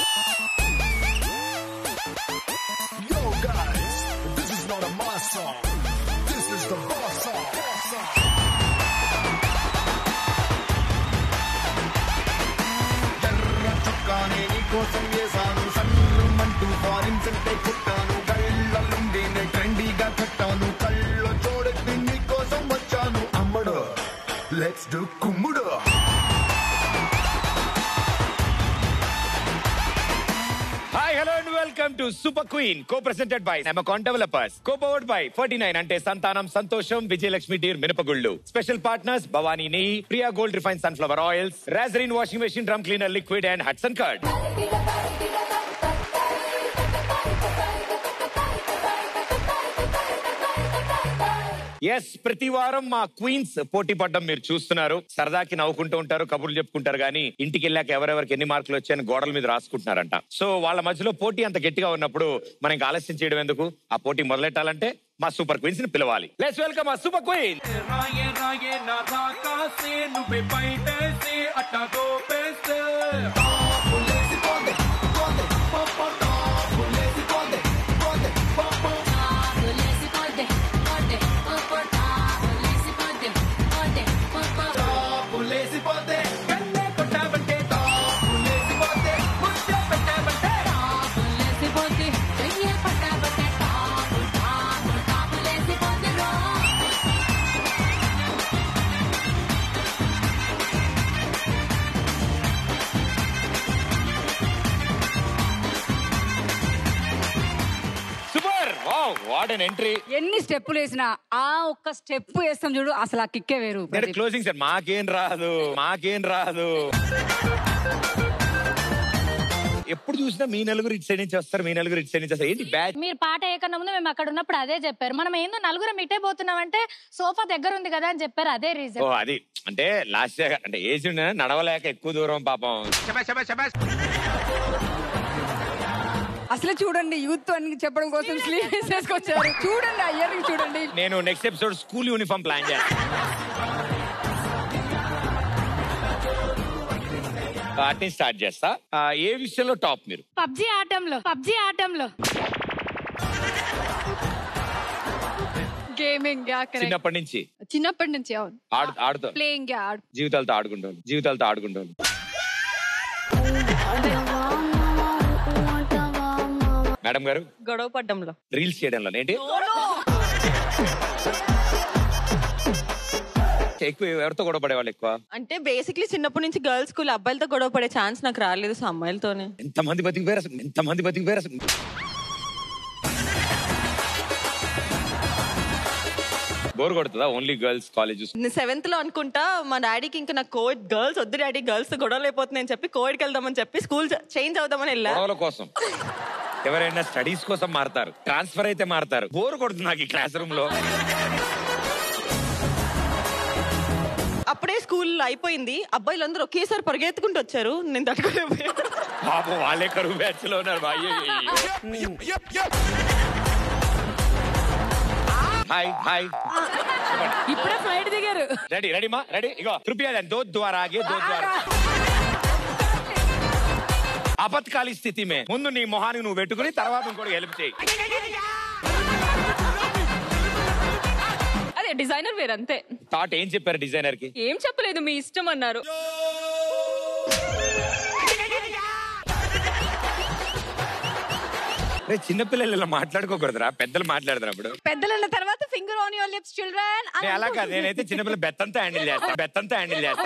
Yo, guys, this is not a mass song. This is the boss song. Boss song. ఎర్ర చొక్కానే నీకోసం వేసాను సన్నుమంటూ foreign సెంటే కుట్టాను కళ్ళలుండినే ట్రెండీగా కట్టాను కళ్ళ చూడెత్తి నీకోసం వచ్చాను అమ్మడు లెట్స్ డు కుమ్ముడు hi hello and welcome to super queen co presented by అమెకాన్ developers co powered by forty nine అంటే సంతానం సంతోషం విజయలక్ష్మి డీర్ మినపగుళ్ళు స్పెషల్ పార్ట్నర్స్ భవానీ నెయ్యి Priya gold refine sunflower oils రాజరీన్ washing machine drum cleaner liquid and Hatsun curd ఎస్ ప్రతి వారం మా క్వీన్స్ పోటీ పడ్డం మీరు చూస్తున్నారు సరదాకి నవ్వుకుంటూ ఉంటారు కబుర్లు చెప్పుకుంటారు కానీ ఇంటికి వెళ్ళాక ఎవరెవరికి ఎన్ని మార్కులు వచ్చాయని గోడల మీద రాసుకుంటున్నారంట సో వాళ్ళ మధ్యలో పోటీ అంత గట్టిగా ఉన్నప్పుడు మనం ఇంకా ఆలస్యం చేయడం ఎందుకు ఆ పోటీ మొదలెట్టాలంటే మా సూపర్ క్వీన్స్ ని పిలవాలి లెట్స్ వెల్కమ్ మా సూపర్ క్వీన్ రాయే రాయే నా రాకాసే నువ్వే బయటేసే అట్టా దోపేసే కన్నే కొట్టావంటే తాపులేసిపోతే ముద్ద పెట్టావంటే super wow what an entry ఎన్ని స్టెప్పులు వేసినా ఆ ఒక్క స్టెప్ వేస్తాం చూడు అసలు ఆ కిక్కే వేరు ప్రదీప్. క్లోజింగ్ సార్ మాకేం రాదు మాకేం రాదు ఎప్పుడు చూసినా మీ నలుగురు ఇటు సైడ్ నుంచి వస్తారు మీ నలుగురు ఇటు సైడ్ నుంచి వస్తారు ఏంటి బ్యాచ్ మీరు పాట వేయకన్నా ముందు మేము అక్కడ ఉన్నప్పుడు అదే చెప్పారు మనం ఏందో నలుగురం ఇటే పోతున్నామంటే సోఫా దగ్గర ఉంది కదా అని చెప్పారు అదే ఓ రీజన్ అది అంటే లాస్ట్ ఇయర్ అంటే ఏజ్ ఉండే నడవలేక ఎక్కువ దూరం పాపం అసలు చూడండి యూత్ అని చెప్పడం కోసం స్లీవ్ వేసేసుకొచ్చారు చూడండి ఆ ఇయర్ చూడండి నేను next episode school uniform plan చేస్తాను అట్నే స్టార్ట్ చేస్తా ఆ, ఏ విషయంలో టాప్ మీరు పబ్జి ఆటంలో పబ్జి ఆటంలో గేమింగ్ యా కరెక్ట్ చిన్నప్పటి నుంచి చిన్నప్పటి నుంచి అవును ఆడు ఆడుతో ప్లేయింగ్ యా ఆడు జీవితాలతో ఆడుకుంటాను జీవితాలతో ఆడుకుంటాను మేడం గారు గొడవ పడ్డంలో రీల్స్ చేయడంలో ఏంటి ఎక్కువ ఎవరితో గొడవ పడేవాళ్ళు ఎక్కువ అంటే బేసిక్లీ చిన్నప్పటి నుంచి గర్ల్స్ స్కూల్ అబ్బాయిలతో గొడవ పడే ఛాన్స్ నాకు రాలేదు సో అమ్మాయిలతోనే ఎంతమంది బతికిపోయారు అసలు ఎంతమంది బతికిపోయారు అసలు బోర్ కొడుతుందా ఓన్లీ గర్ల్స్ కాలేజ్ సెవెంత్ లో అనుకుంటా మా డాడీకి ఇంకా నాకు కోవిడ్ గర్ల్స్ వద్దు డాడీ గర్ల్స్ తో గొడవలు అయిపోతున్నాయని చెప్పి కోవిడ్కి వెళ్దామని చెప్పి స్కూల్ చేంజ్ అవుదామని వెళ్ళా గొడవల కోసం ఎవరైనా స్టడీస్ కోసం మారతారు ట్రాన్స్ఫర్ అయితే మారతారు బోర్ కొడుతుంది నాకు ఈ క్లాస్ రూమ్ లో అప్పుడే స్కూల్ అయిపోయింది అబ్బాయిలు అందరూ ఒకేసారి పరిగెత్తుకుంటూ వచ్చారు నేను తట్టుకోలేకపోయాను పాపం వాళ్ళే కరువు బ్యాచ్ లో ఉన్నారు అయ్యో హాయ్ హాయ్ ఇప్పుడే ఫ్లైట్ దిగారు రెడీ రెడీ మా రెడీ ఇగో కృపయా దో ద్వారా ఆగే దో ద్వారా ఆపత్కాలి స్థితి మే ముందు నీ మొహానికి నువ్వు పెట్టుకుని తర్వాత ఇంకోటి హెల్ప్ చేయి అదే డిజైనర్ వేర్ అంతే థాట్ ఏం చెప్పారు డిజైనర్ కి ఏం చెప్పలేదు మీ ఇష్టం అన్నారు రే చిన్నపిల్లలు ఇలా మాట్లాడుకోకూడదురా పెద్దలు మాట్లాడతారు అప్పుడు పెద్దలన్న తర్వాత finger on your lips children నేను అలా కాదు నేనైతే చిన్నపిల్ల బెత్తంతా హ్యాండిల్ చేస్తా బెత్తంతా హ్యాండిల్ చేస్తా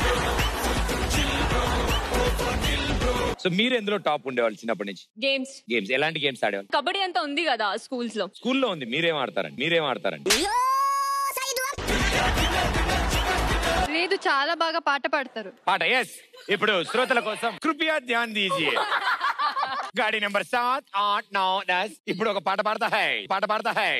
సో మీరు ఎందులో టాప్ ఉండేవాళ్ళు చిన్నప్పటి నుంచి గేమ్స్ గేమ్స్ ఎలాంటి గేమ్స్ ఆడేవాళ్ళు కబడ్డీ అంతా ఉంది కదా స్కూల్స్ లో స్కూల్లో ఉంది మీరేం ఆడతారండి మీరేం ఆడతారండి లేదు చాలా బాగా పాట పాడతారు పాట ఎస్ ఇప్పుడు శ్రోతల కోసం కృపయా ధ్యాన్ దీజియే గాడి నెంబర్ సాత్ ఆట్ నౌ దస్ ఇప్పుడు ఒక పాట పాడతా హై పాట పాడతా హై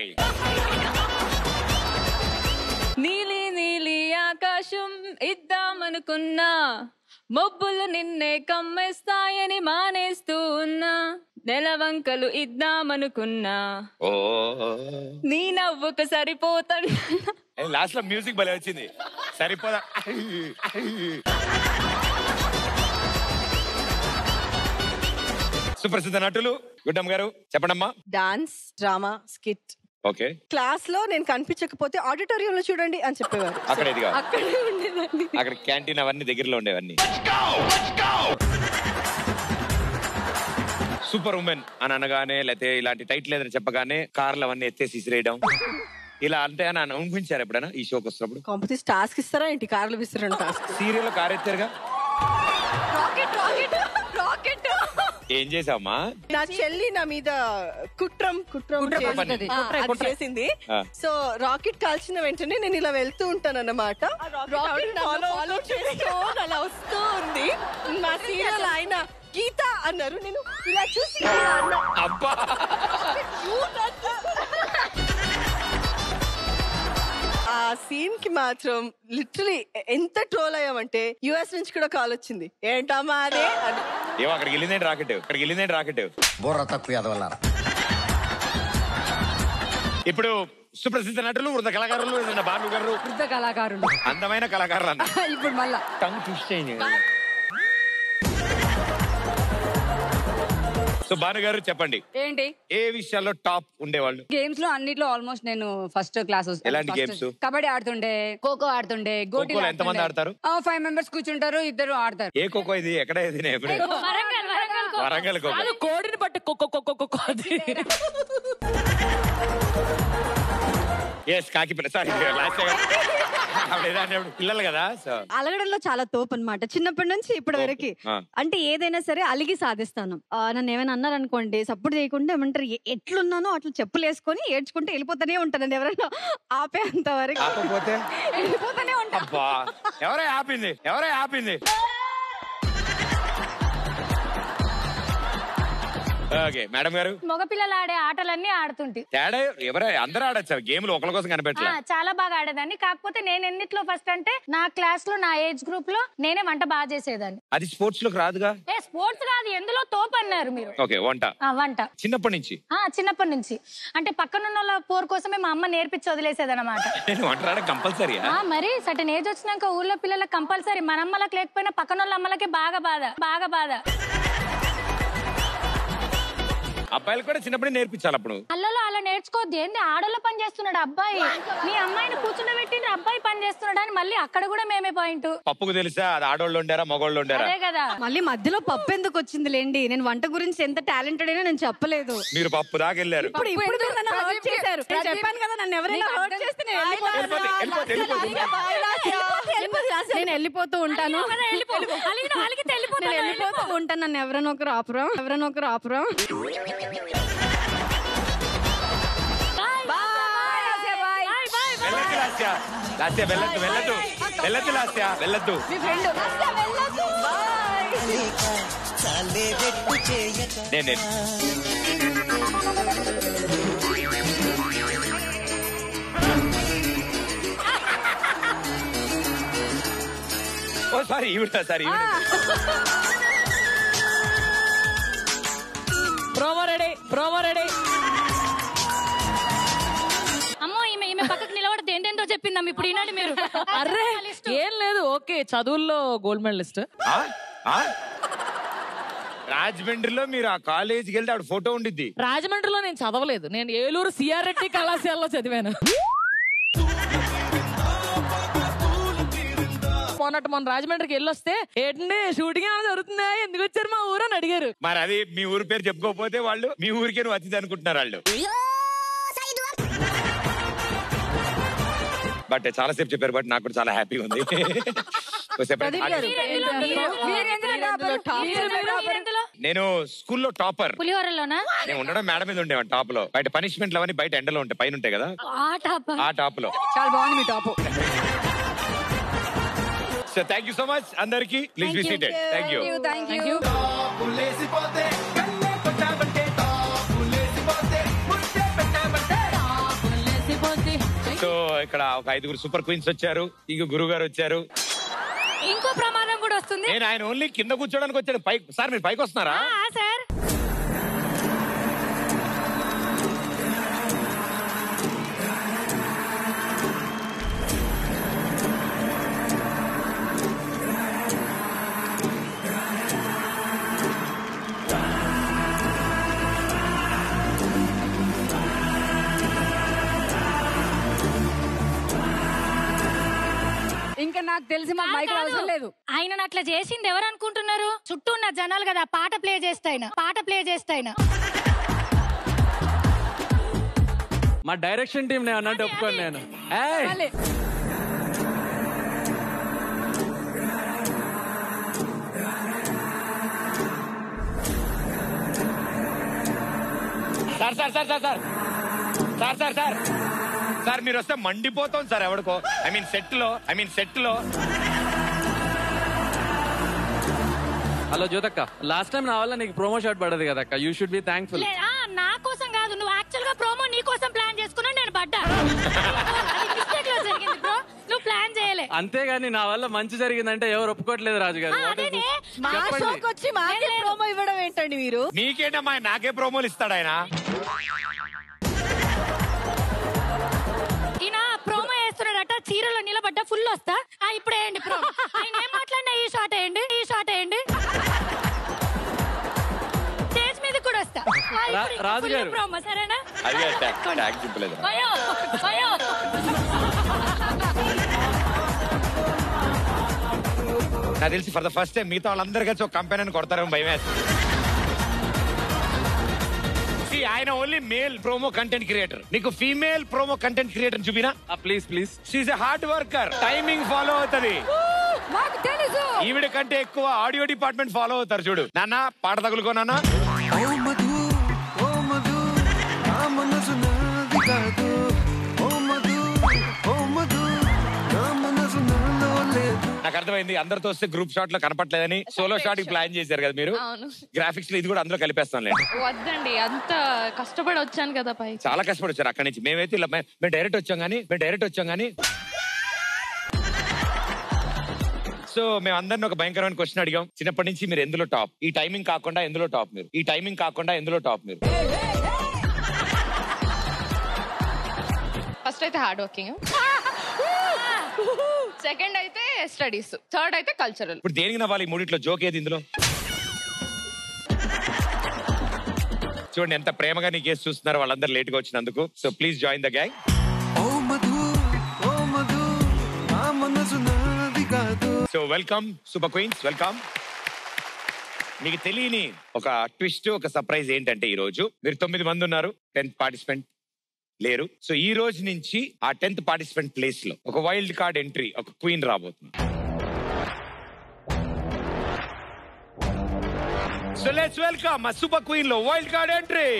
నీలి నీలి ఆకాశం ఇద్దామనుకున్నా మబ్బులు నిన్నే కమ్మేస్తాయని మానేస్తూ ఉన్నా నెలవంకలు ఇద్దామనుకున్నా ఓ నీ నవ్వుకు సరిపోతాడు లాస్ట్ లో మ్యూజిక్ భలే వచ్చింది సరిపోదా సుప్రసిద్ధ నటులు గుడ్డమ్మ గారు చెప్పండమ్మా dance drama skit okay class లో నేను కనిపించకపోతే ఆడిటోరియం లో చూడండి అని చెప్పేవారు అక్కడ ఇదిగా అక్కడే ఉండేదాన్ని అక్కడ క్యాంటీన్ అవన్నీ దగ్గరలో ఉండేవన్నీ సూపర్ ఉమెన్ అని అనగానే లేకపోతే ఇలాంటి టైటిల్ ఏదైనా చెప్పగానే కార్లు అవన్నీ ఎత్తేసి ఇసిరేయడం ఇలా అంటే అని అని ఊహించారు ఎప్పుడైనా ఈ షోకి వస్తున్నప్పుడు కాంపిటీస్ టాస్క్ ఇస్తారా ఏంటి కార్లు విస్తారండి టాస్క్ సీరియల్ కార్ ఎత్తారుగా రాకెట్ రాకెట్ రాకెట్ ఏం చేసావమ్మా నా చెల్లి నా మీద కుట్రం కుట్రం కుట్ర చేసింది. పన్నింది. ఆ, అది చేసింది ఆ. సో రాకెట్ కాల్చిన వెంటనే నేను ఇలా వెళ్తూ ఉంటాను అన్నమాట రాకెట్ ఫాలో చేస్తూ అలా వస్తూ ఉంది మా సీరియల్ ఆయన గీత అన్నారు నేను ఇలా చూసి ఇలా అన్నా. అబ్బా Cute అన్నా. ఆ సీన్ కి మాత్రం లిటరలీ ఎంత ట్రోల్ అయ్యామంటే యుఎస్ నుంచి కూడా కాల్ వచ్చింది ఏంటమ్మా అదే అని ఏమో అక్కడికి వెళ్ళిందేంటి రాకెట్ అక్కడికి వెళ్ళిందేంటి రాకెట్ బుర్ర తక్కువ ఎదవల్లారా ఇప్పుడు సుప్రసిద్ధ నటులు వృద్ధ కళాకారులు ఏదైనా భాను గారు వృద్ధ కళాకారులు అందమైన కళాకారులు అన్న ఇప్పుడు మళ్ళా టంగ్ ట్విస్ట్ అయింది సో భాను గారు చెప్పండి ఏంటి ఏ విషయాల్లో టాప్ ఉండేవాళ్ళు గేమ్స్ లో అన్నిట్లో ఆల్మోస్ట్ నేను ఫస్ట్ క్లాస్ ఎలాంటి games? కబడ్డీ ఆడుతుండే ఖోఖో ఆడుతుండే ఖోఖోలో ఎంతమంది ఆడతారు? ఫైవ్ మెంబర్స్ కూర్చుంటారు ఇద్దరు ఆడతారు ఏ ఖోఖో ఇది ఎక్కడ ఇది నేను ఎప్పుడే వరంగల్ వరంగల్ కో- వరంగల్ ఖోఖో కోడిని బట్టి కుక్క కుక్క కుక్క అది ఎస్ కాకి సారీ లాస్ట్ పిల్లలు కదా సో అలగడంలో చాలా తోపు అనమాట చిన్నప్పటి నుంచి ఇప్పటి వరకు ఆ. అంటే ఏదైనా సరే అలిగి సాధిస్తాను ఆ, నన్ను ఏమైనా అన్నారనుకోండి సపోర్ట్ చేయకుండా ఏమంటారు "ఎ- ఎట్లున్నానో అట్లా చెప్పులు వేసుకొని ఏడ్చుకుంటే వెళ్ళిపోతానే ఉంటాను ఎవరైనా ఆపేంత వరకు కాకపోతే వెళ్ళిపోతానే ఉంటా అబ్బా ఎవరే ఆపింది ఎవరే ఆపింది ఓకే మేడం గారు మగపిల్లలు ఆడే ఆటలన్నీ ఆడుతుంటి తేడా ఎవరే అందరూ ఆడచ్చు గేమ్లు ఒకరి కోసం ఆ, కనిపెట్టలే చాలా బాగా ఆడేదాన్ని కాకపోతే నేను ఎన్నిట్లో ఫస్ట్ అంటే నా క్లాస్ లో నా ఏజ్ గ్రూప్ లో నేనే వంట బాగా చేసేదాన్ని అది స్పోర్ట్స్ లోకి రాదుగా ఏ స్పోర్ట్స్ కాదు ఎందులో తోపు అన్నారు మీరు ఓకే వంట ఆ, వంట చిన్నప్పటి నుంచి ఆ చిన్నప్పటి నుంచి అంటే పక్కనున్న వాళ్ళ పోరు కోసమే మా అమ్మ నేర్పించి వదిలేసేదన్నమాట నేను వంట రావడం కంపల్సరీ ఆ మరి సటన్ ఏజ్ వచ్చినాక ఊర్లో పిల్లలకు కంపల్సరీ మన అమ్మలకు లేకపోయినా పక్కన వాళ్ళ అమ్మలకి బాగా బాధ బాగా బాధ అబ్బాయిలు కూడా చిన్నప్పుడే నేర్పించాలి అప్పుడు అల్లలో అలా నేర్చుకోవద్దు ఏంది ఆడోళ్ళ పని చేస్తున్నాడు అబ్బాయి నీ అమ్మాయిని కూర్చుండబెట్టిండ్రు అబ్బాయి పని చేస్తున్నాడు అని మళ్ళీ అక్కడ కూడా మేమే పాయింట్ పప్పుకు తెలుసా అది ఆడోళ్ళు ఉండారా మగోళ్ళు ఉండారా అదే కదా మళ్ళీ మధ్యలో పప్పు ఎందుకు వచ్చింది లేండి నేను వంట గురించి ఎంత టాలెంటెడ్ అయినా నేను చెప్పలేదు మీరు పప్పు దాకా వెళ్ళారు ఇప్పుడు ఇప్పుడు మీరు నన్ను hurt చేశారు నేను చెప్పాను కదా నన్ను ఎవరైనా hurt చేస్తే నేను వెళ్ళిపోతాను. వెళ్ళిపోతే, వెళ్ళిపోతే, వెళ్ళిపోతే. నేను వెళ్ళిపోతూ ఉంటాను కదా, వెళ్ళిపో. అలిగిన అలిగితే వెళ్ళిపోతాడు, నేను వెళ్ళిపోతూ ఉంటాను నన్ను ఎవరైనా ఒకరు ఆపురం ఎవరైనా ఒకరు ఆపురం వెళ్ళొద్దు లాస్య లాస్య వెళ్ళొద్దు వెళ్ళొద్దు వెళ్ళొద్దు లాస్య వెళ్ళొద్దు మీ ఫ్రెండ్ నేను నేను ఓ సారీ ఈవిడ సారీ ఈవిడ ప్రోమో రెడీ ప్రోమో రెడీ అమ్మో ఈమె ఈమె పక్కకు నిలబడితే ఏంటేంటో చెప్పిందాం ఇప్పుడు ఈనాడు మీరు అర్రే ఏం లేదు ఓకే చదువుల్లో గోల్డ్ మెడలిస్ట్ ఆ? ఆ? రాజమండ్రిలో మీరు ఆ కాలేజీకి వెళ్తే ఆవిడ ఫోటో ఉండిద్ది రాజమండ్రిలో నేను చదవలేదు నేను ఏలూరు సిఆర్ రెడ్డి కళాశాలలో చదివాను మొన్నటి మొన్న రాజమండ్రికి వెళ్ళొస్తే ఏంటండి షూటింగ్ ఏమైనా జరుగుతుందా ఎందుకు వచ్చారు మా ఊరు అని అడిగారు మరి అది మీ ఊరి పేరు చెప్పుకోకపోతే వాళ్ళు మీ ఊరికే నువ్వు అతిథి అనుకుంటున్నారు వాళ్ళు బట్ చాలా సేపు చెప్పారు బట్ నాకు కూడా చాలా హ్యాపీగా ఉంది ఓ separate ఆగండి. ఎందులో నేను స్కూల్లో టాపర్ పులిహోరలోనా నేను ఉండడం మేడం మీద ఉండేవాడు టాప్ లో బయట పనిష్మెంట్లు అవన్నీ బయట ఎండలో ఉంటాయి పైన ఉంటాయి కదా ఆట అబ్బా. ఆ టాప్ లో చాలా బాగుంది మీ top so thank you so much అందరికి please be seated thank you thank you లేసిపోతే కన్నే కొట్టావంటే టాపు లేసిపోతే ముద్దే పెట్టావంటే సో ఇక్కడ ఒక ఐదుగురు సూపర్ క్వీన్స్ వచ్చారు ఇక గురువు గారు వచ్చారు ఇంకో ప్రమాదం కూడా వస్తుంది నేను ఆయన ఓన్లీ కింద కూర్చోడానికి వచ్చాను పై సార్ మీరు పైకి వస్తున్నారా ఆ, సార్ మాకు తెలిసి మాకు మైక్ కాదు. అవసరం లేదు ఆయన అట్లా చేసింది ఎవరు అనుకుంటున్నారు చుట్టూ ఉన్న జనాలు కదా పాట ప్లే చేస్తాయిన పాట ప్లే చేస్తాయిన మా డైరెక్షన్ టీం నేను అన్నట్టు ఒప్పుకోను నేను ఏయ్ మళ్ళీ. Sir sir sir sir sir sir sir sir sir మీరు వస్తే మండిపోతాం సార్ ఎవడికో ఐ మీన్ సెట్ లో ఐ మీన్ సెట్ లో హలో జ్యోతక్క లాస్ట్ టైం నా వల్ల నీకు ప్రోమో షాట్ పడదు కదా అక్క యూ షుడ్ బి థ్యాంక్ఫుల్ లే- ఆ, నా కోసం కాదు నువ్వు యాక్చువల్ గా ప్రోమో నీ కోసం ప్లాన్ చేసుకున్నా నేను పడ్డా అది mistake లో జరిగింది బ్రో నువ్వు ప్లాన్ చేయలే అంతేగాని నా వల్ల మంచి జరిగిందంటే ఎవరు ఒప్పుకోవట్లేదు రాజు గారు ఆ, What is అదేనే. this? మా చెప్పండి. షోకి వచ్చి మాకే ప్రోమో ఇవ్వడం ఏంటండి మీరు నీకేంటమ్మా నాకే ప్రోమోలు ఇస్తాడు ఆయన ఈయన ప్రోమో వేస్తున్నాడట చీరలో నిలబడ్డ ఫుల్ వస్తా ఆ, ఇప్పుడు వేయండి ప్రోమో ఆయన ఏం మాట్లాడినా ఈ షాట్ వేయండి ఈ షాట్ వేయండి స్టేజ్ మీద కూడా వస్తా ఆ, రా- ఇప్పుడు రాజు full గారు. ప్రోమో సరేనా అది ట్యాగ్ సింపుల్ అయ్యో అయ్యో నాకు తెలిసి ఫర్ ద ఫస్ట్ టైం మిగతా వాళ్ళందరూ కలిసి ఒక కంపెనీ కొడతారని భయం వేస్తుంది See, ఆయన only male promo content creator నీకు ఫీమేల్ ప్రోమో కంటెంట్ క్రియేటర్ చూపినా ఆ, please please she hard worker timing follow అవుతది మాకు తెలుసు ఈవిడ కంటే ఎక్కువ ఆడియో డిపార్ట్మెంట్ ఫాలో అవుతారు చూడు నాన్న పాట తగులుకో నాన్న ఓ మధు ఓ మధు నా మనసు నాది కాదు ఓ మధు ఓ మధు నా మనసు నాలో లేదు నాకు అర్థమైంది అందరితో వస్తే గ్రూప్ షాట్ లో కనపట్లేదని సోలో షాట్ ప్లాన్ చేశారు కదా మీరు అవును గ్రాఫిక్స్ లో ఇది కూడా అందులో కలిపేస్తాం లేదు వద్దండి అంత కష్టపడి వచ్చాను కదా పై చాలా కష్టపడి వచ్చారు అక్కడి నుంచి మేమైతే ఇలా మే- మేము డైరెక్ట్ వచ్చాం కానీ మేము డైరెక్ట్ వచ్చాం కానీ సో మేము అందరిని ఒక భయంకరమైన క్వశ్చన్ అడిగాం చిన్నప్పటి నుంచి మీరు ఎందులో టాప్ ఈ టైమింగ్ కాకుండా ఎందులో టాప్ మీరు ఈ టైమింగ్ కాకుండా ఎందులో టాప్ మీరు ఫస్ట్ అయితే హార్డ్ వర్కింగ్ సెకండ్ అయితే స్టడీస్ థర్డ్ అయితే కల్చరల్ ఇప్పుడు దేనికి నవ్వాలి ఈ మూడిట్లో జోక్ ఏది ఇందులో చూడండి ఎంత ప్రేమగా నీ కేసు చూస్తున్నారు వాళ్ళందరూ లేట్ గా వచ్చినందుకు so please join the gang ఓ మధు ఓ మధు నా మనసు నాది కాదు so welcome super queens welcome మీకు తెలియని ఒక ట్విస్ట్ ఒక సర్ప్రైజ్ ఏంటంటే ఈ రోజు మీరు తొమ్మిది మంది ఉన్నారు టెన్త్ పార్టిసిపెంట్ లేరు సో ఈ రోజు నుంచి ఆ టెన్త్ పార్టిసిపెంట్ ప్లేస్ లో ఒక వైల్డ్ కార్డ్ ఎంట్రీ ఒక క్వీన్ రాబోతుంది సో లెట్స్ వెల్కమ్ ఆ సూపర్ క్వీన్ లో wild card entry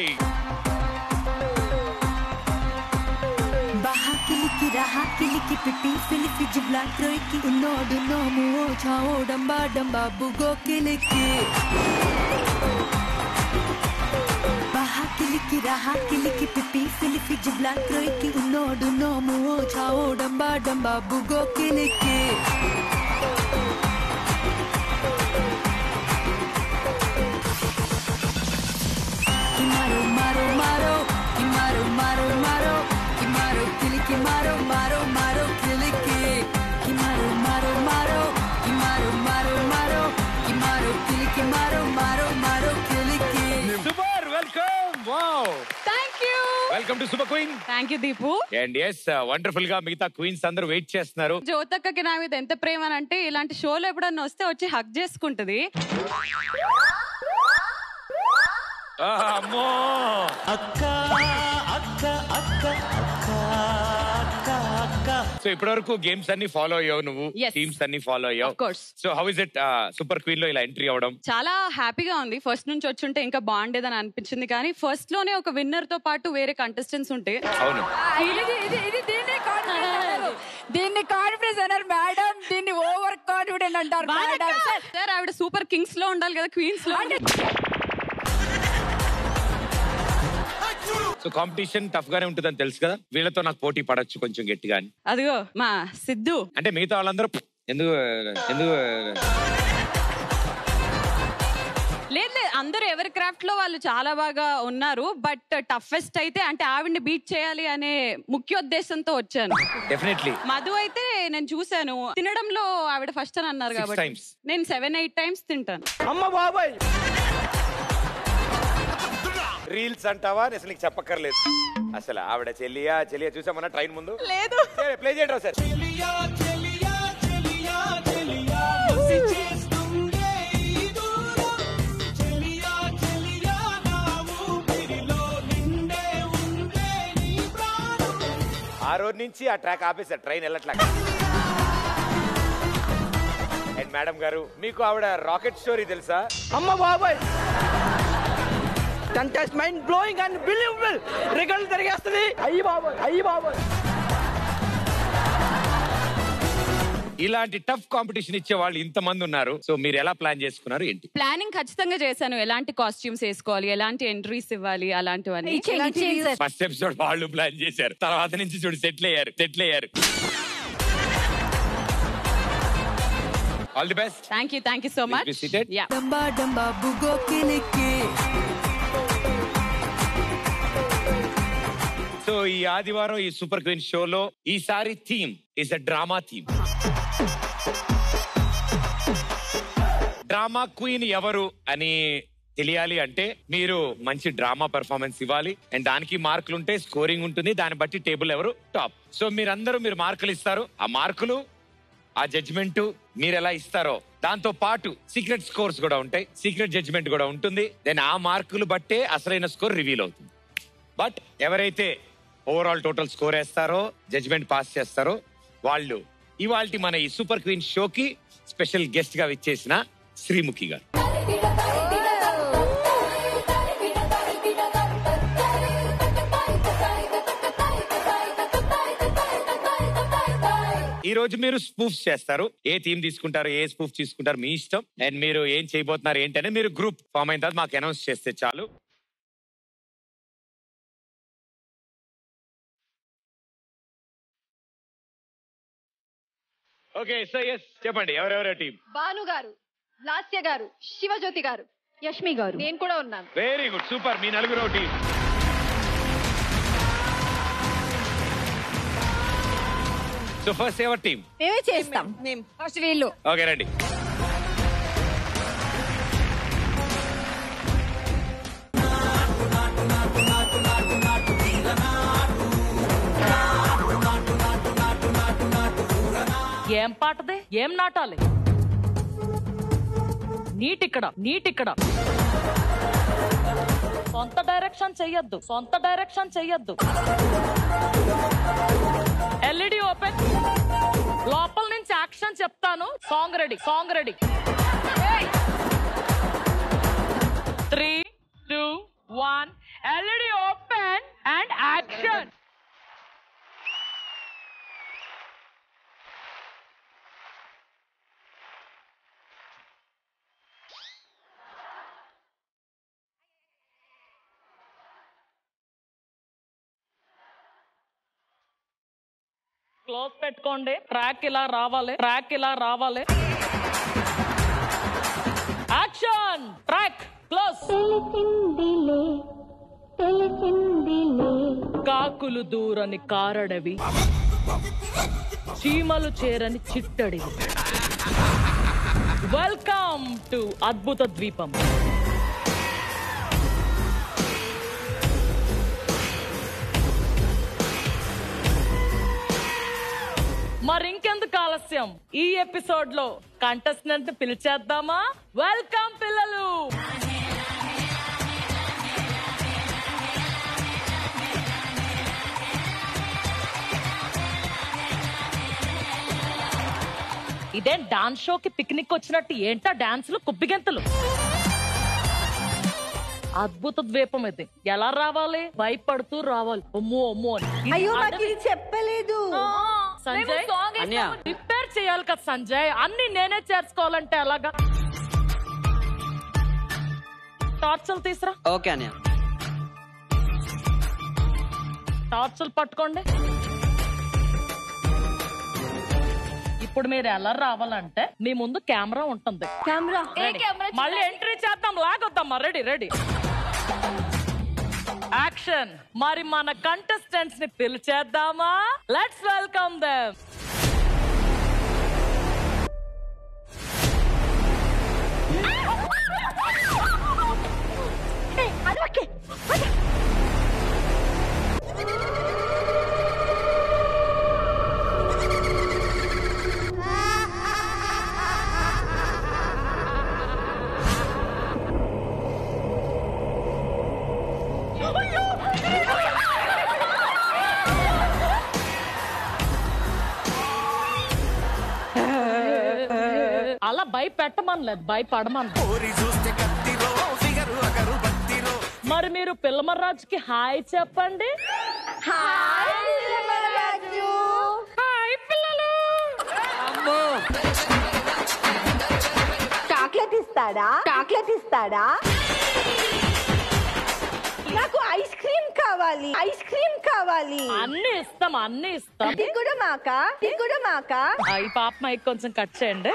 Baja kiliki raha kiliki pipi filifi jibla kroiki unodu nomu o chao damba damba bugo kiliki Baha kiliki raha kiliki pipi filifi jibla kroiki unodu nomu o chao damba damba bugo kiliki Kimaro maro maro Kimaro maro maro Kimaro kiliki maro maro maro kiliki Kimaro maro maro Kimaro maro maro Kimaro kiliki maro maro maro kiliki super welcome wow thank you welcome to super queen thank you Deepu and yes wonderful గా మిగతా queens అందరూ wait చేస్తున్నారు జ్యోతక్కకి నా మీద ఎంత ప్రేమ అని అంటే ఇలాంటి షోలో ఎప్పుడన్నా వస్తే వచ్చి హక్ చేసుకుంటది ఆహా, అమ్మో సో ఇప్పటి వరకు గేమ్స్ అన్ని ఫాలో అయ్యావు నువ్వు Yes. టీమ్స్ అన్ని ఫాలో అయ్యావు Of course. So how is it super queen లో ఇలా ఎంట్రీ అవడం చాలా హ్యాపీగా ఉంది ఫస్ట్ నుంచి వచ్చుంటే ఇంకా బాగుండేదని అనిపించింది కానీ ఫస్ట్ లోనే ఒక విన్నర్ తో పాటు వేరే కంటెస్టెంట్స్ ఉంటే అవును ఇది ఇది ఇది దీన్ని కాన్ఫిడెన్స్ అన్నారు దీన్ని కాన్ఫిడెన్స్ అన్నారు మేడం దీన్ని ఓవర్ కాన్ఫిడెంట్ అంటారు మేడం సార్ ఆవిడ సూపర్ కింగ్స్ లో ఉండాలి కదా క్వీన్స్ లో సో కాంపిటీషన్ టఫ్ గానే ఉంటుందని తెలుసు కదా వీళ్ళతో నాకు పోటీ పడొచ్చు కొంచెం గట్టిగా అని అదిగో మా సిద్ధు అంటే మిగతా వాళ్ళందరూ ఎందుకు ఎందుకు లేదు లేదు అందరూ ఎవరి క్రాఫ్ట్ లో వాళ్ళు చాలా బాగా ఉన్నారు బట్ టఫెస్ట్ అయితే అంటే ఆవిడ్ని బీట్ చేయాలి అనే ముఖ్యోద్దేశంతో వచ్చాను డెఫినెట్లీ మధు అయితే నేను చూశాను తినడంలో ఆవిడ ఫస్ట్ అని అన్నారు Six కాబట్టి times. నేను సెవెన్ ఎయిట్ టైమ్స్ తింటాను అమ్మ బాబాయ్ రీల్స్ అంటావా అని అసలు నీకు చెప్పక్కర్లేదు అసలు ఆవిడ చెల్లియా చెల్లియా చూసామన్నా ట్రైన్ ముందు లేదు ప్లే చేయండి సార్ చెలియా చెలియా చెలియా కసి చేస్తుండే ఈ దూరం చెలియా చెలియా నా ఊపిరిలో నిండే ఉండే నీ ప్రాణం ఆ రోజు నుంచి ఆ ట్రాక్ ఆపేశారు ట్రైన్ వెళ్ళట్లా అండ్ మేడం గారు మీకు ఆవిడ రాకెట్ స్టోరీ తెలుసా అమ్మ బాబాయ్ contest mind blowing and believable result తిరిగేస్తుంది అయ్యి బాబాయ్ అయ్యి బాబాయ్ ఇలాంటి టఫ్ కాంపిటీషన్ ఇచ్చే వాళ్ళు ఇంతమంది ఉన్నారు సో మీరు ఎలా ప్లాన్ చేసుకున్నారు ఏంటి ప్లానింగ్ ఖచ్చితంగా చేశాను ఎలాంటి కాస్ట్యూమ్స్ వేసుకోవాలి ఎలాంటి ఎంట్రీస్ ఇవ్వాలి అలాంటివన్నీ ఇచ్చేయండి, ఇచ్చేయండి సార్. ఫస్ట్ ఎపిసోడ్ వాళ్ళు ప్లాన్ చేశారు తర్వాత నుంచి చూడు సెటిల్ అయ్యారు సెటిల్ అయ్యారు all the best thank you thank you so much యా డంబా డంబా బుగో కిలికి సో ఈ ఆదివారం ఈ సూపర్ క్వీన్ షోలో ఈసారి theme is a drama theme drama queen ఎవరు అని తెలియాలి అంటే మీరు మంచి డ్రామా పెర్ఫార్మెన్స్ ఇవ్వాలి అండ్ దానికి మార్కులు ఉంటే స్కోరింగ్ ఉంటుంది దాన్ని బట్టి టేబుల్ ఎవరు టాప్ సో మీరందరూ మీరు మార్కులు ఇస్తారు ఆ మార్కులు ఆ జడ్జిమెంట్ మీరు ఎలా ఇస్తారో దాంతో పాటు సీక్రెట్ స్కోర్స్ కూడా ఉంటాయి సీక్రెట్ జడ్జిమెంట్ కూడా ఉంటుంది దెన్ ఆ మార్కులు బట్టే అసలైన స్కోర్ రివీల్ అవుతుంది బట్ ఎవరైతే ఓవరాల్ టోటల్ స్కోర్ వేస్తారో జడ్జ్మెంట్ పాస్ చేస్తారో వాళ్ళు ఇవాల్టి మన ఈ సూపర్ క్వీన్ షోకి స్పెషల్ గెస్ట్ గా విచ్చేసిన శ్రీముఖి గారు ఈ రోజు మీరు స్పూఫ్ చేస్తారు ఏ థీమ్ తీసుకుంటారు ఏ స్పూఫ్ తీసుకుంటారు మీ ఇష్టం అండ్ మీరు ఏం చేయబోతున్నారు ఏంటనే మీరు గ్రూప్ ఫామ్ అయిన తర్వాత మాకు అనౌన్స్ చేస్తే చాలు ఓకే సో ఎస్ చెప్పండి ఎవరెవరో టీం భాను గారు లాస్య గారు శివజ్యోతి గారు యష్మి గారు నేను కూడా ఉన్నాను వెరీ గుడ్ సూపర్ మీ నలుగురు team so first ever team మేమే చేస్తాం ఫస్ట్ వీళ్ళు ఓకే రండి ఏం పాటది ఏం నాటాలి నీటిక్కడ నీటిక్కడ సొంత డైరెక్షన్ చెయ్యొద్దు సొంత డైరెక్షన్ చెయ్యొద్దు ఎల్ఈడి ఓపెన్ లోపల నుంచి యాక్షన్ చెప్తాను song ready song ready three two one LED open and action close పెట్టుకోండి ట్రాక్ ఇలా రావాలి ట్రాక్ ఇలా రావాలి యాక్షన్ ట్రాక్ క్లోజ్ కాకులు దూరని కారడవి చీమలు చేరని చిట్టడివి వెల్కమ్ టు అద్భుత ద్వీపం మరి ఇంకెందుకు ఆలస్యం ఈ ఎపిసోడ్ లో కంటెస్టెంట్ పిలిచేద్దామా వెల్కమ్ పిల్లలు ఇదేం డాన్స్ షోకి పిక్నిక్ వచ్చినట్టు ఏంటా డాన్సులు కుప్పిగెంతలు అద్భుత ద్వీపం ఇది ఎలా రావాలి భయపడుతూ రావాలి అమ్మో అమ్మో అని ఇది అయ్యో నాకు అడవి. ఇది చెప్పలేదు ఆ, సంజయ్ అన్య. రిపేర్ చేయాలి కదా సంజయ్ అన్ని నేనే చేర్చుకోవాలంటే అలాగా టార్చల్ తీసురా ఓకే అన్నయ్య టార్చల్ పట్టుకోండి ఇప్పుడు మీరు ఎలా రావాలంటే మీ ముందు కెమెరా ఉంటుంది కెమెరా Ready. మళ్ళీ ఎంట్రీ చేద్దాం లాగొద్దాం రెడీ రెడీ యాక్షన్ మరి మన కంటెస్టెంట్స్ ని పిలిచేద్దామా లెట్స్ వెల్కమ్ దెమ్ భయపెట్టమనలేదు భయపడమని మరి మీరు పిల్లమర్రాజుకి హాయ్ చెప్పండి హాయ్ పిల్లలు చాక్లెట్ ఇస్తాడా చాక్లెట్ ఇస్తాడా నాకు ఐస్ క్రీమ్ కావాలి ఐస్ క్రీమ్ కావాలి అన్ని ఇస్తాం అన్ని ఇస్తాం ఇది కూడా మాక ఇది కూడా మాక ఆ, ఈ పాప మైక్ కొంచెం కట్ చేయండి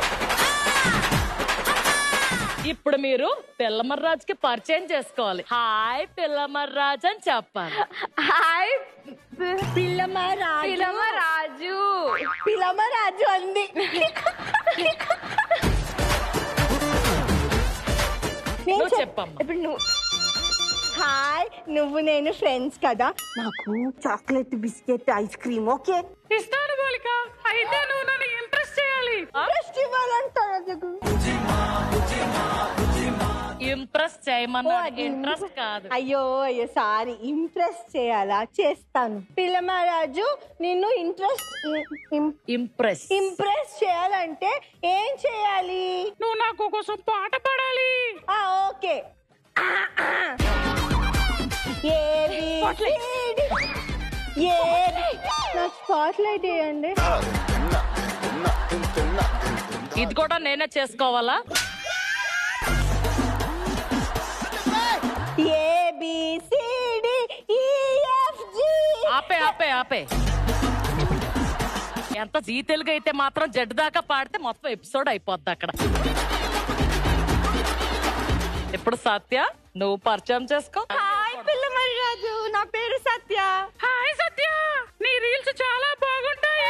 ఇప్పుడు మీరు పిల్లమర్రాజుకి పరిచయం చేసుకోవాలి హాయ్ పిల్లమర్రాజు అని చెప్పాలి హాయ్ పిల్లమరాజు పిల్లమరాజు. పిల్లమరాజు అంది నేను నువ్వు చెప్- చెప్పమ్మా. ఇప్పుడు నువ్వు హాయ్ నువ్వు నేను ఫ్రెండ్స్ కదా నాకు chocolate biscuit ice cream okay ఇస్తాను బాలిక అయితే నువ్వు నన్ను ఇంట్రెస్ట్ చేయాలి ఇంట్రెస్ట్ ఇవ్వాలంటారు ఇంప్రెస్ చేయమన్నాడు ఇంట్రెస్ట్ కాదు అయ్యో అయ్యో సారీ ఇంప్రెస్ చేయాలా చేస్తాను పిల్లమరాజు నిన్ను ఇంట్రెస్ట్ ఇంప్రెస్ ఇంప్రెస్ చేయాలంటే ఏం చేయాలి నువ్వు నాకు కోసం పాట పాడాలి ఆ ఓకే ఏబిసిడి ఏబి నాకు స్పాట్ లైట్ వేయండి ఇది కూడా నేనే చేసుకోవాలా ఏబిసిడి ఈఎఫ్జి ఆపే ఆపే ఆపే ఎంత జీ తెలుగు అయితే మాత్రం జడ్డు దాకా పాడితే మొత్తం ఎపిసోడ్ అయిపోద్ది అక్కడ ఇప్పుడు సత్య నువ్వు పరిచయం చేసుకో హాయ్ పిల్లమరి రాజు నా పేరు సత్య హాయ్ సత్య నీ రీల్స్ చాలా బాగుంటాయి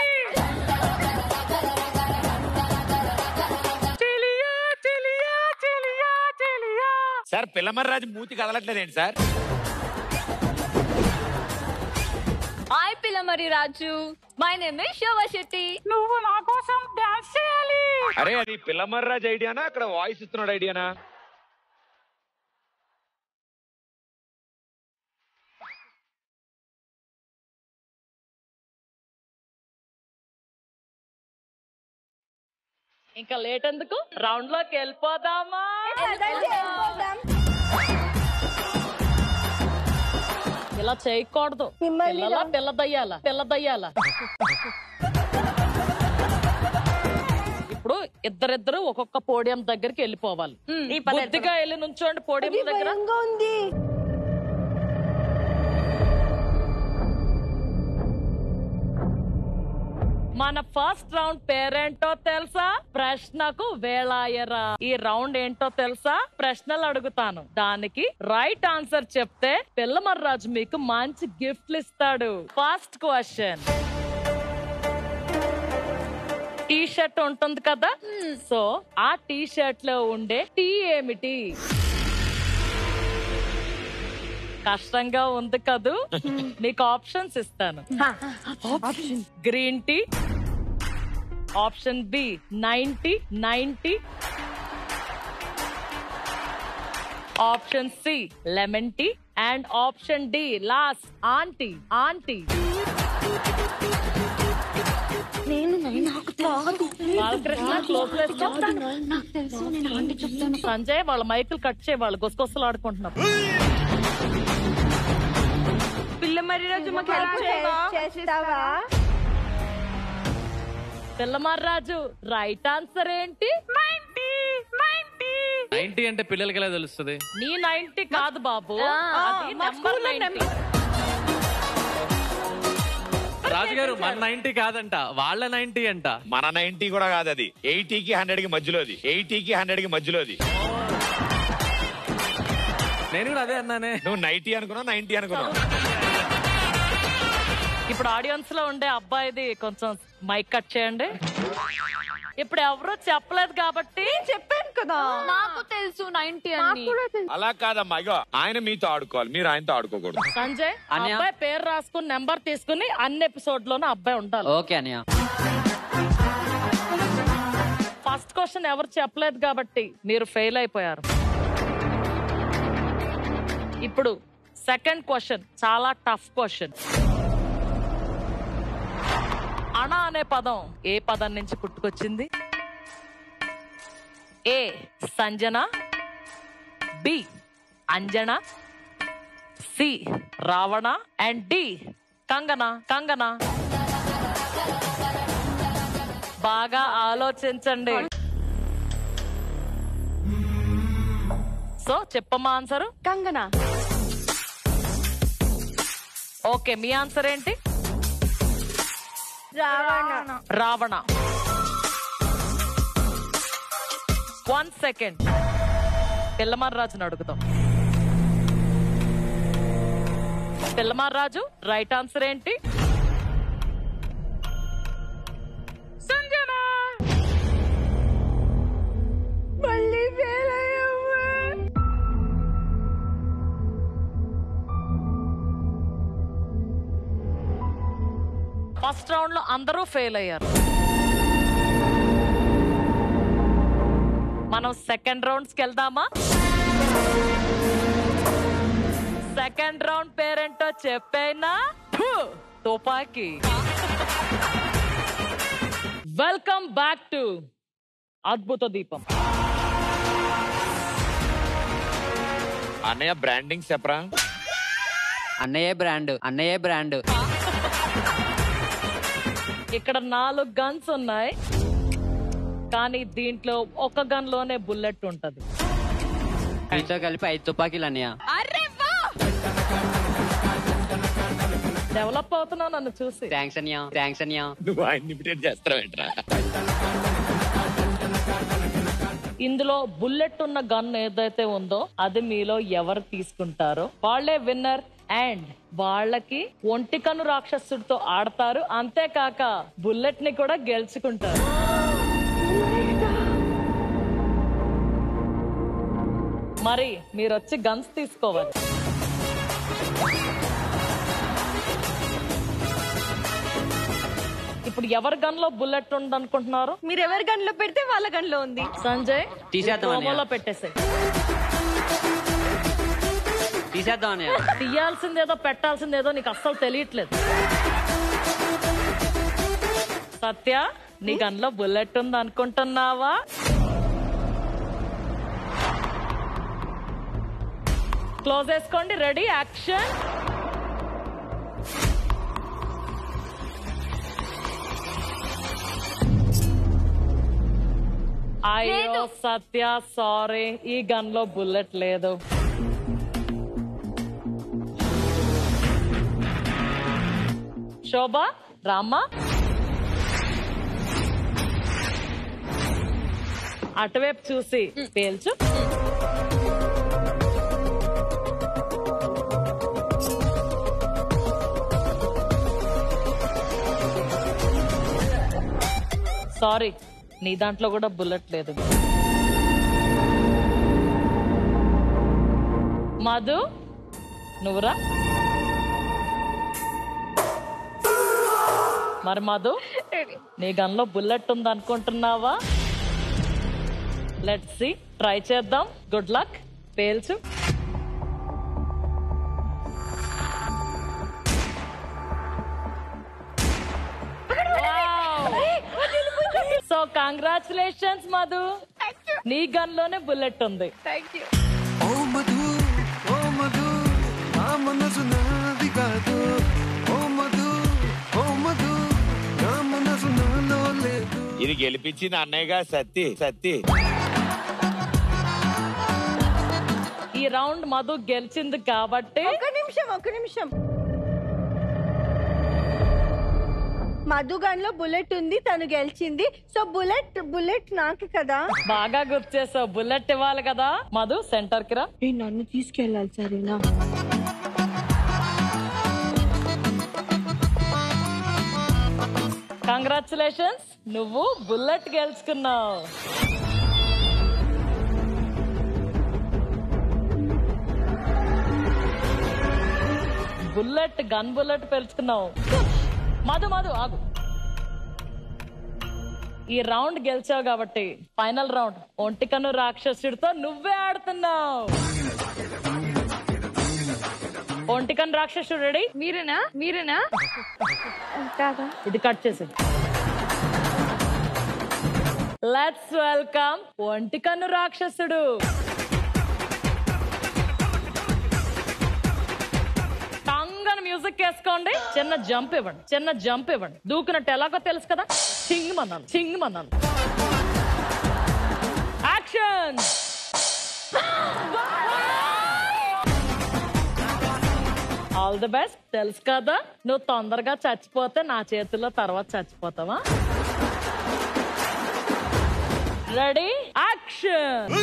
చెలియా చెలియా చెలియా చెలియా సార్ పిల్లమర్రాజు మూతి కదలట్లేదేంటి sir hi Pillamari Raju my name is Shobha Shetty నువ్వు నా కోసం డాన్స్ చేయాలి అరే అది పిల్లమర్రాజు ఐడియానా అక్కడ వాయిస్ ఇస్తున్నాడు ఐడియానా ఇంకా లేట్ ఎందుకు రౌండ్ లోకి వెళ్ళిపోదామా ఇలా చేయకూడదు మిమ్మల్ని పిల్లల రా- పిల్ల దయ్యాల పిల్ల దయ్యాల ఇప్పుడు ఇద్దరిద్దరు ఒక్కొక్క పోడియం దగ్గరికి వెళ్ళిపోవాలి బుద్ధిగా వెళ్ళి నుంచోండి పోడియం దగ్గర భయంగా ఉంది మన ఫస్ట్ రౌండ్ పేరేంటో తెలుసా ప్రశ్నకు వేళాయరా ఈ రౌండ్ ఏంటో తెలుసా ప్రశ్నలు అడుగుతాను దానికి రైట్ ఆన్సర్ చెప్తే పిల్లమర్రాజు మీకు మంచి గిఫ్ట్లు ఇస్తాడు ఫస్ట్ క్వశ్చన్ టీ షర్ట్ ఉంటుంది కదా సో ఆ టీ షర్ట్ లో ఉండే టీ ఏమిటి కష్టంగా ఉంది కదూ మీకు ఆప్షన్స్ ఇస్తాను green tea option B ninety ninety option C lemon tea and option D last aunty aunty నేను నాకు తెలియదు. బాలకృష్ణ క్లోజ్ నాకు తెలుసు నేను ఆంటీ చెప్తాను సంజయ్ వాళ్ళ మైకులు కట్ చేయ వాళ్ళు గుసగుసలు ఆడుకుంటున్నారు పిల్లమరి రాజు మాకు హెల్ప్ చేస్తావా పిల్లమార్రాజు రైట్ ఆన్సర్ ఏంటి నైన్టీ నైన్టీ నైన్టీ అంటే పిల్లలకి ఎలా తెలుస్తుంది నీ నైన్టీ కాదు బాబు ఆ, అది మా నెంబర్ స్కూల్లో నైన్టీ రాజుగారు మన నైన్టీ కాదంట వాళ్ళ నైన్టీ అంట మన నైన్టీ కూడా కాదు అది ఎయిటీకి హండ్రెడ్ కి మధ్యలోది ఎయిటీకి హండ్రెడ్ కి మధ్యలోది నేను కూడా అదే అన్నానే నువ్వు నైన్టీ అనుకున్నావు నైన్టీ అనుకున్నావు ఇప్పుడు ఆడియన్స్ లో ఉండే అబ్బాయిది కొంచెం మైక్ కట్ చేయండి ఇప్పుడు ఎవరు చెప్పలేదు కాబట్టి చెప్పాను కదా నాకు తెలుసు నైన్టీ అని అలా కాదమ్మా ఇగో ఆయన మీతో ఆడుకోవాలి మీరు ఆయనతో ఆడుకోకూడదు సంజయ్ ఆ అన్నయ్య. అబ్బాయి పేరు రాసుకుని నెంబర్ తీసుకుని అన్ని ఎపిసోడ్ లోనూ అబ్బాయి ఉండాలి ఓకే అన్నయ్య ఫస్ట్ క్వశ్చన్ ఎవరు చెప్పలేదు కాబట్టి మీరు ఫెయిల్ అయిపోయారు ఇప్పుడు సెకండ్ క్వశ్చన్ చాలా టఫ్ క్వశ్చన్ అణ అనే పదం ఏ పదం నుంచి పుట్టుకొచ్చింది A Sanjana B Anjana C Ravana and D Kangana Kangana బాగా ఆలోచించండి సో చెప్పమ్మా ఆన్సర్ కంగనా ఓకే మీ ఆన్సర్ ఏంటి రావణ రావణ వన్ సెకండ్ పిల్లమార్రాజుని అడుగుతాం పిల్లమార్రాజు రైట్ ఆన్సర్ ఏంటి సంజన మళ్ళీ ఫెయిల్ ఫస్ట్ రౌండ్ లో అందరూ ఫెయిల్ అయ్యారు మనం సెకండ్ రౌండ్స్ కి వెళ్దామా సెకండ్ రౌండ్ పేరేంటో చెప్పేనా ఫు, తుపాకీ వెల్కమ్ బ్యాక్ టు అద్భుత దీపం అన్నయ్య బ్రాండింగ్ చెప్పరా అన్నయ్య బ్రాండ్ అన్నయ్య బ్రాండ్ ఇక్కడ నాలుగు గన్స్ ఉన్నాయి కానీ దీంట్లో ఒక గన్ లోనే బుల్లెట్ ఉంటది మీతో కలిపి ఐదు తుపాకీలు అన్నయ్య డెవలప్ అవుతున్నావు నన్ను చూసి థ్యాంక్స్ అన్నయ్య థ్యాంక్స్ అన్నయ్య నువ్వు ఆయన ఇమిటేట్ చేస్తావేంట్రా ఇందులో బుల్లెట్ ఉన్న గన్ ఏదైతే ఉందో అది మీలో ఎవరు తీసుకుంటారో వాళ్ళే విన్నర్ అండ్ వాళ్ళకి ఒంటికను రాక్షసుడితో ఆడతారు అంతేకాక బుల్లెట్ ని కూడా గెలుచుకుంటారు మరి మీరు వచ్చి గన్స్ తీసుకోవాలి ఇప్పుడు ఎవరి గన్ లో బుల్లెట్ ఉంది అనుకుంటున్నారు మీరు ఎవరి గన్లో పెడితే వాళ్ళ గన్లో ఉంది సంజయ్ తీసేద్దాం అన్నయ్య. ప్రోమోలో పెట్టేసాయి తీసేద్దాం అన్నయ్య తీయాల్సిందేదో పెట్టాల్సిందేదో నీకు అస్సలు తెలియట్లేదు సత్య నీ గన్లో బుల్లెట్ ఉంది అనుకుంటున్నావా క్లోజ్ చేసుకోండి రెడీ యాక్షన్ అయ్యో సత్య సారీ ఈ గన్ లో బుల్లెట్ లేదు శోభ రామ్మ అటువైపు చూసి పేల్చు సారీ నీ దాంట్లో కూడా బుల్లెట్ లేదు మధు నువ్వురా మరి మధు నీ గన్లో బుల్లెట్ ఉంది అనుకుంటున్నావా లెట్స్ సి ట్రై చేద్దాం గుడ్ లక్ పేల్చు సో కంగ్రాచులేషన్స్ మధు నీ గన్ లోనే బుల్లెట్ ఉంది ఓ మధు ఓ మధు నా మనసు నాది కాదు ఓ మధు ఓ మధు నా మనసు నాలో లేదు ఇది గెలిపించింది అన్నయ్యగా సత్తి సత్తి ఈ రౌండ్ మధు గెలిచింది కాబట్టి ఒక నిమిషం ఒక నిమిషం మధు గన్ లో బుల్లెట్ ఉంది తను గెలిచింది సో బుల్లెట్ బుల్లెట్ నాకు కదా బాగా గుర్తు చేసావు బుల్లెట్ ఇవ్వాలి కదా మధు సెంటర్ కి రా నన్ను తీసుకెళ్ళాలి సరేనా కంగ్రాచులేషన్స్ నువ్వు బుల్లెట్ గెలుచుకున్నావు బుల్లెట్ గన్ బుల్లెట్ పెంచుకున్నావు మధు మధు ఆగు ఈ రౌండ్ గెలిచావు కాబట్టి ఫైనల్ రౌండ్ ఒంటికను రాక్షసుడితో నువ్వే ఆడుతున్నావు ఒంటికన్ రాక్షసుడు రెడీ మీరేనా మీరేనా ఇది కట్ చేసి లెట్స్ వెల్కమ్ ఒంటి కన్ను రాక్షసుడు టంగని మ్యూజిక్ వేసుకోండి చిన్న జంప్ ఇవ్వండి చిన్న జంప్ ఇవ్వండి దూకినట్టు ఎలాగో తెలుసు కదా చింగ్ మన్నాను చింగ్ మన్నాను యాక్షన్ ఆల్ ది బెస్ట్ తెలుసు కదా నువ్వు తొందరగా చచ్చిపోతే నా చేతిలో తర్వాత చచ్చిపోతావా రెడీ యాక్షన్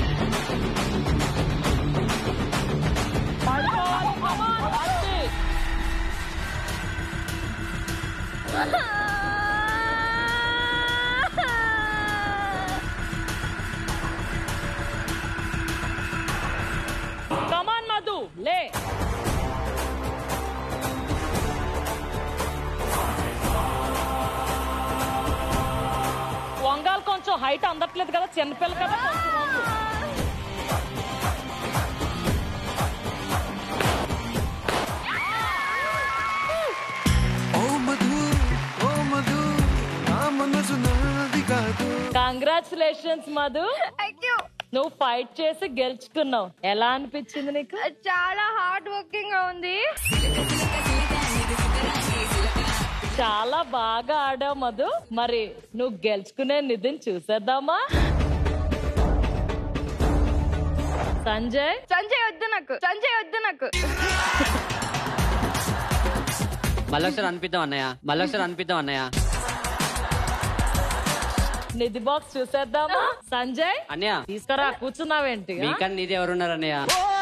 కమాన్ మధు లే వంగాలు కొంచెం హైట్ అందట్లేదు కదా చిన్నపిల్ల కదా కొంచెం వంగు. ఓ మధు ఓ మధు నా మనసు నాది కాదు కంగ్రాచులేషన్స్ మధు నువ్వు ఫైట్ చేసి గెలుచుకున్నావు ఎలా అనిపించింది నీకు చాలా హార్డ్ వర్కింగ్ గా ఉంది చాలా బాగా ఆడావు మధు మరి నువ్వు గెలుచుకునే నిధిని చూసేద్దామా సంజయ్ సంజయ్ వద్దు నాకు సంజయ్ వద్దు నాకు మళ్ళొకసారి అనిపిద్దాం అన్నయ్య మళ్ళొకసారి అనిపిద్దాం అన్నయ్య నిధి బాక్స్ చూసేద్దామా సంజయ్ అన్నయ్య తీసుకురా కూర్చున్నావేంటి మీకన్నా నీది ఎవరున్నారు అన్నయ్య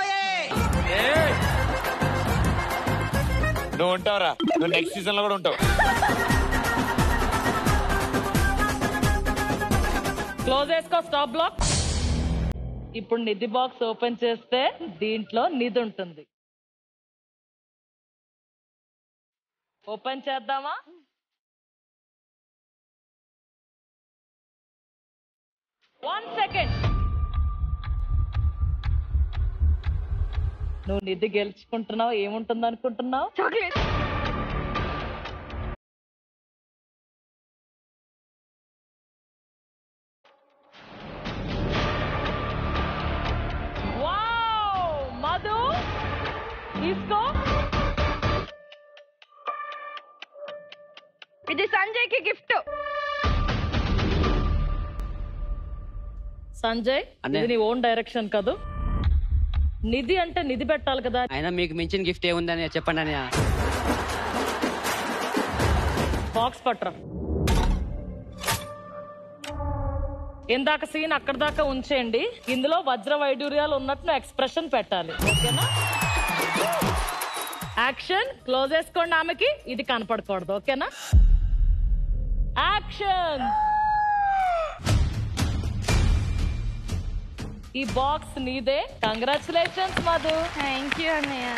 నువ్వు ఉంటావురా నువ్వు నెక్స్ట్ సీజన్ లో కూడా ఉంటావు క్లోజ్ చేసుకో స్టాప్ బ్లాక్ ఇప్పుడు నిధి బాక్స్ ఓపెన్ చేస్తే దీంట్లో నిధి ఉంటుంది ఓపెన్ చేద్దామా వన్ సెకండ్ నువ్వు నిధి గెలుచుకుంటున్నావు ఏముంటుంది అనుకుంటున్నావు చాక్లెట్ వావ్ మధు తీసుకో ఇది సంజయ్ కి గిఫ్ట్ సంజయ్ అన్నయ్య. ఇది నీ ఓన్ డైరెక్షన్ కాదు నిధి అంటే నిధి పెట్టాలి కదా అయినా మీకు మించిన గిఫ్ట్ ఏముందని చెప్పండి అన్నయ్య బాక్స్ పట్రా ఇందాక సీన్ అక్కడ దాకా ఉంచేయండి ఇందులో వజ్ర వైడూర్యాలు ఉన్నట్లు ఎక్స్ప్రెషన్ పెట్టాలి ఓకేనా యాక్షన్ క్లోజ్ చేసుకోండి ఆమెకి ఇది కనపడకూడదు ఓకేనా యాక్షన్ ఈ బాక్స్ నీదే కంగ్రాచులేషన్స్ మధు థ్యాంక్ యూ అన్నయ్య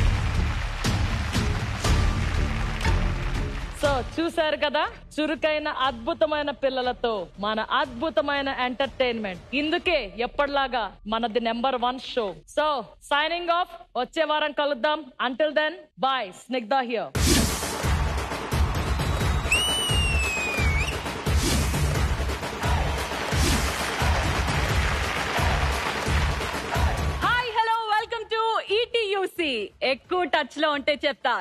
సో చూశారు కదా చురుకైన అద్భుతమైన పిల్లలతో మన అద్భుతమైన ఎంటర్టైన్మెంట్ ఇందుకే ఎప్పటిలాగా మనది number one show so signing off వచ్చే వారం కలుద్దాం until then bye Snigdha here hi hello welcome to ETUC ఎక్కువ టచ్ లో ఉంటే చెప్తా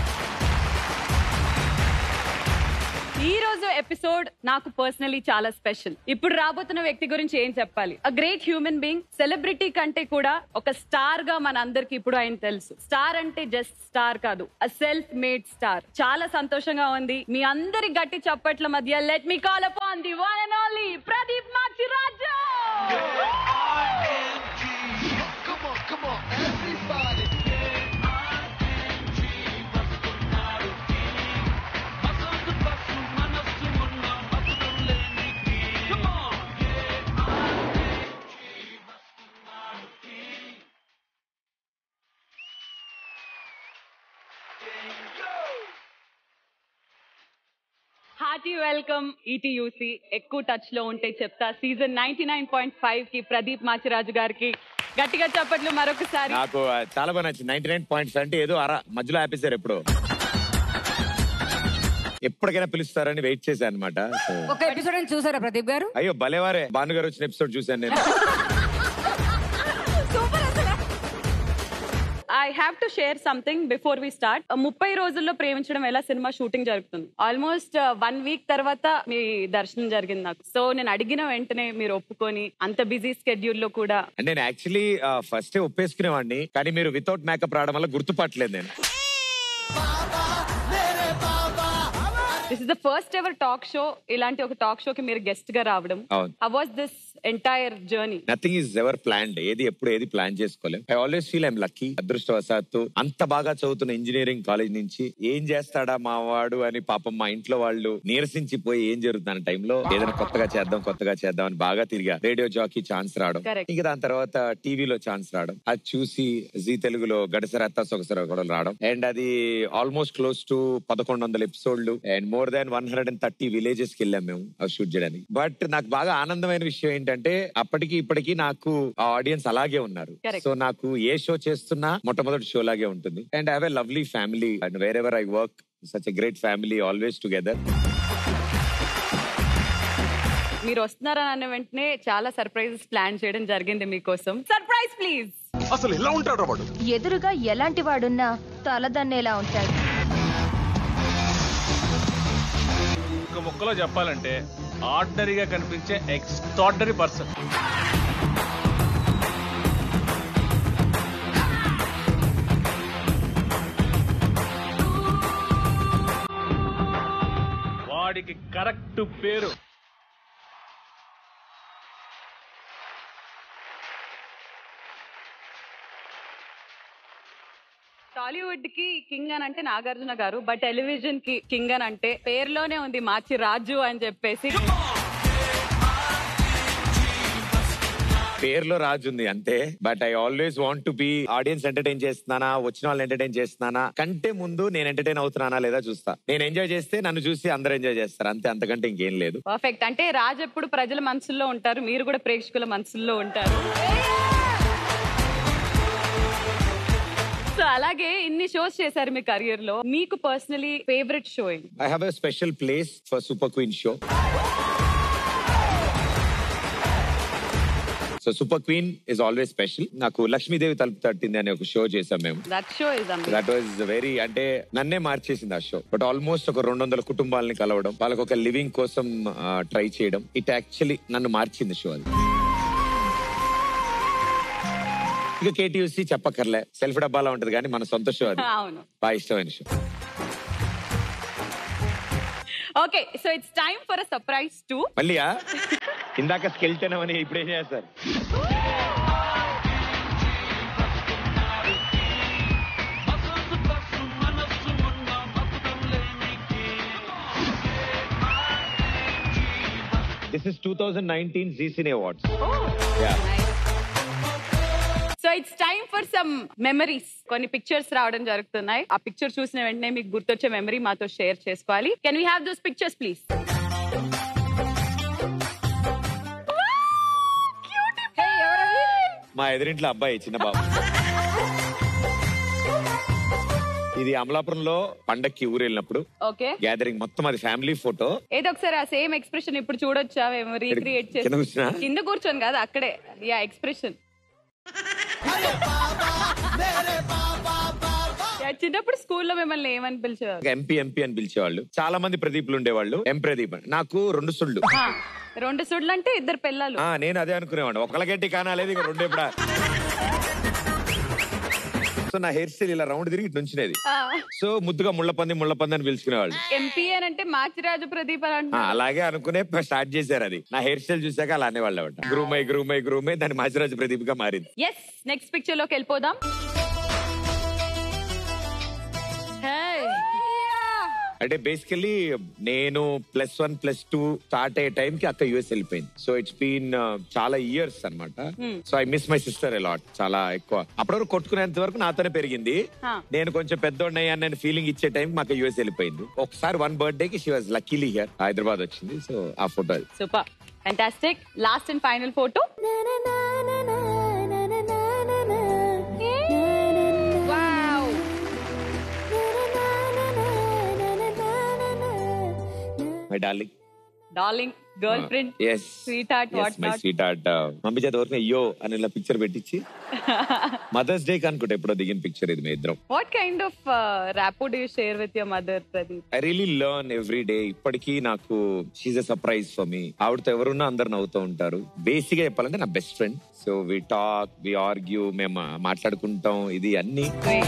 ఈ రోజు ఎపిసోడ్ నాకు పర్సనలీ చాలా స్పెషల్ ఇప్పుడు రాబోతున్న వ్యక్తి గురించి ఏం చెప్పాలి a great human being celebrity కంటే కూడా ఒక స్టార్ గా మన అందరికి ఇప్పుడు ఆయన తెలుసు స్టార్ అంటే జస్ట్ స్టార్ కాదు అ సెల్ఫ్ మేడ్ స్టార్ చాలా సంతోషంగా ఉంది మీ అందరి గట్టి చప్పట్ల మధ్య let me call upon the one and only Pradeep Machiraju hearty welcome ETUC ఎక్కువ టచ్ లో ఉంటే చెప్తా season ninety nine point five కి ప్రదీప్ మాచిరాజు గారికి గట్టిగా చప్పట్లు మరొకసారి నాకు ఆ, చాలా బాగా నచ్చింది నైన్టీ నైన్ పాయింట్స్ అంటే ఏదో అర మధ్యలో ఆపేశారు ఎప్పుడు ఎప్పటికైనా పిలుస్తారని వెయిట్ చేశాను అనమాట ఒక ఎపిసోడ్ చూసారా ప్రదీప్ గారు అయ్యో భలేవారే భానుగారు వచ్చిన ఎపిసోడ్ చూశాను నేను I have to share something before we start ముప్పై రోజుల్లో ప్రేమించడం ఎలా సినిమా షూటింగ్ జరుగుతుంది ఆల్మోస్ట్ వన్ వీక్ తర్వాత మీ దర్శనం జరిగింది నాకు సో నేను అడిగిన వెంటనే మీరు ఒప్పుకొని అంత బిజీ స్కెడ్యూల్ లో కూడా అంటే నేను యాక్చువల్లీ ఫస్టే ఒప్పేసుకునేవాడిని కానీ మీరు వితౌట్ మేకప్ రావడం వల్ల గుర్తుపట్టలేదు నేను this is the first ever talk show ఇలాంటి ఒక టాక్ షోకి మీరు గెస్ట్ గా రావడం అవును how was this entire journey nothing is ever planned ఏది ఎప్పుడు ఏది ప్లాన్ చేసుకోలేం I always feel I'm lucky అదృష్టవశాత్తు అంత బాగా చదువుతున్న ఇంజనీరింగ్ కాలేజ్ నుంచి ఏం చేస్తాడా మా వాడు అని పాపం మా ఇంట్లో వాళ్ళు నీరసించిపోయి ఏం జరుగుతున్న టైంలో ఏదైనా కొత్తగా చేద్దాం కొత్తగా చేద్దాం అని బాగా తిరిగా రేడియో జాకీ ఛాన్స్ రావడం Correct. ఇంకా దాని తర్వాత టీవీలో ఛాన్స్ రావడం అది చూసి జీ తెలుగులో గడసరత్త సొగసర కూడా రావడం అండ్ అది ఆల్మోస్ట్ క్లోజ్ టు పదకొండు వందల ఎపిసోడ్లు and more than one hundred and thirty villages కి వెళ్ళాం మేము అవి షూట్ చేయడానికి బట్ నాకు బాగా ఆనందమైన విషయం ఏంటంటే అప్పటికి ఇప్పటికి నాకు ఆ ఆడియన్స్ అలాగే ఉన్నారు Correct. సో నాకు ఏ షో చేస్తున్నా మొట్టమొదటి షో లాగే ఉంటుంది and have a lovely family and wherever I work such a great family always together మీరు వస్తున్నారని అన్న వెంటనే చాలా సర్ప్రైజెస్ ప్లాన్ చేయడం జరిగింది మీకోసం సర్ప్రైజ్ ప్లీజ్ అసలు ఎలా ఉంటాడు వాడు ఎదురుగా ఎలాంటి వాడున్నా తలదన్నేలా ఉంటాడు ఒక ముక్కలో చెప్పాలంటే ఆర్డినరీగా కనిపించే ఎక్స్ట్రాడినరీ పర్సన్ వాడికి కరెక్ట్ పేరు టాలీవుడ్ కి కింగ్ అని అంటే నాగార్జున గారు బట్ టెలివిజన్ కి కింగ్ అని అంటే పేరులోనే ఉంది మార్చి రాజు అని చెప్పేసి పేరులో రాజు ఉంది అంతే but I always want to be audience entertain చేస్తున్నానా వచ్చిన వాళ్ళు ఎంటర్టైన్ చేస్తున్నానా కంటే ముందు నేను ఎంటర్టైన్ అవుతున్నానా లేదా చూస్తా నేను ఎంజాయ్ చేస్తే నన్ను చూసి అందరూ ఎంజాయ్ చేస్తారు అంతే అంతకంటే ఇంకేం లేదు పర్ఫెక్ట్ అంటే రాజు ఎప్పుడు ప్రజల మనసుల్లో ఉంటారు మీరు కూడా ప్రేక్షకుల మనసుల్లో ఉంటారు సో అలాగే ఇన్ని షోస్ చేశారు మీ కెరియర్ లో మీకు పర్సనలీ ఫేవరెట్ షో ఏంటి I have a special place for super queen show so super queen is always special నాకు లక్ష్మీదేవి తలుపు తట్టింది అనే ఒక షో చేసాం మేము that show is that was very అంటే నన్నే మార్చేసింది ఆ షో బట్ ఆల్మోస్ట్ ఒక రెండు వందల కుటుంబాలని కలవడం వాళ్ళకి ఒక లివింగ్ కోసం ట్రై చేయడం ఇట్ యాక్చువల్లీ నన్ను మార్చింది షో అది ఇక కేటీయూసీ చెప్పక్కర్లే సెల్ఫ్ డబ్బాలా ఉంటది కానీ మన సొంత షో అది అవును బాగా ఇష్టమైన show okay so it's time for a surprise to మళ్ళీయా ఇందాక స్కెల్టన్ అని ఇప్పుడేం చేస్తారు this is two thousand nineteen Zee cine awards so it's time for some memories కొన్ని పిక్చర్స్ రావడం జరుగుతున్నాయి ఆ పిక్చర్ చూసిన వెంటనే మీకు గుర్తొచ్చే మెమరీ మాతో షేర్ చేసుకోవాలి can we have those pictures please మా ఎదురింట్లో అబ్బాయి చిన్న బాబు ఇది అమలాపురంలో పండక్కి ఊరు వెళ్ళినప్పుడు ఓకే గ్యాదరింగ్ మొత్తం అది ఫ్యామిలీ ఫోటో ఏదో ఒకసారి ఆ సేమ్ ఎక్స్ప్రెషన్ ఇప్పుడు చూడొచ్చా మేము రీక్రియేట్ కింద చేసి కూర్చున్నా? కింద కూర్చొని కాదు అక్కడే యా ఎక్స్ప్రెషన్ చిన్నప్పుడు స్కూల్లో మిమ్మల్ని ఏమని పిలిచేవారు ఎంపీ ఎంపీ అని పిలిచేవాళ్ళు చాలా మంది ప్రదీప్లు ఉండేవాళ్ళు ఎం ప్రదీప్ అని. నాకు రెండు సుళ్ళు ఆ, రెండు సుడ్లు అంటే ఇద్దరు పిల్లలు ఆ నేను అదే అనుకునేవాడు ఒకళ్ళగట్టి కానాలేదు ఇక రెండు ఎప్పుడా సో నా హెయిర్ స్టైల్ ఇలా రౌండ్ తిరిగి ఇటు నుంచినేది సో ముద్దుగా ముళ్ళపంది ముళ్ళపంది అని పిలుచుకునేవాళ్ళు ఎంపీ అని అంటే మాచిరాజు ప్రదీప్ అని ఆ, అంటున్నారు అలాగే అనుకునే స్టార్ట్ చేశారు అది నా హెయిర్ స్టైల్ చూసాక అలా అనేవాళ్ళు అవట గ్రూమై గ్రూమై గ్రూమై దాని మాచిరాజు ప్రదీప్ గా మారింది ఎస్ నెక్స్ట్ పిక్చర్ లోకి వెళ్ళిపోదాం అంటే బేసికలీ నేను plus one plus two start అయ్యే టైం కి అక్క యుఎస్ వెళ్ళిపోయింది సో ఇట్స్ బీన్ చాలా ఇయర్స్ అన్నమాట Hmm. So I miss my sister lot చాలా ఎక్కువ అప్పటి వరకు కొట్టుకునేంత వరకు నాతోనే పెరిగింది Huh. నేను కొంచెం పెద్దోడినయ్యా నేను ఫీలింగ్ ఇచ్చే టైం మాకు యుఎస్ వెళ్ళిపోయింది ఒకసారి వన్ బర్త్డే కి she was luckily here Hyderabad వచ్చింది సో ఆ ఫోటో అది super fantastic last and final photo my darling darling girlfriend yes sweetheart what my not sweetheart mummy చేత ఊరికే అయ్యో అని ఇలా పిక్చర్ పెట్టించి మదర్స్ డే అనుకుంటా ఎప్పుడో దిగిన పిక్చర్ ఇది మీ ఇద్దరం what kind of rapport do share with your mother Pradeep I really learn every day ఇప్పటికీ నాకు she's a surprise for me ఆవిడతో ఎవరున్నా అందరు నవ్వుతూ ఉంటారు బేసిక్ గా చెప్పాలంటే నా best friend so we talk we argue మేము మాట్లాడుకుంటాం ఇది అన్ని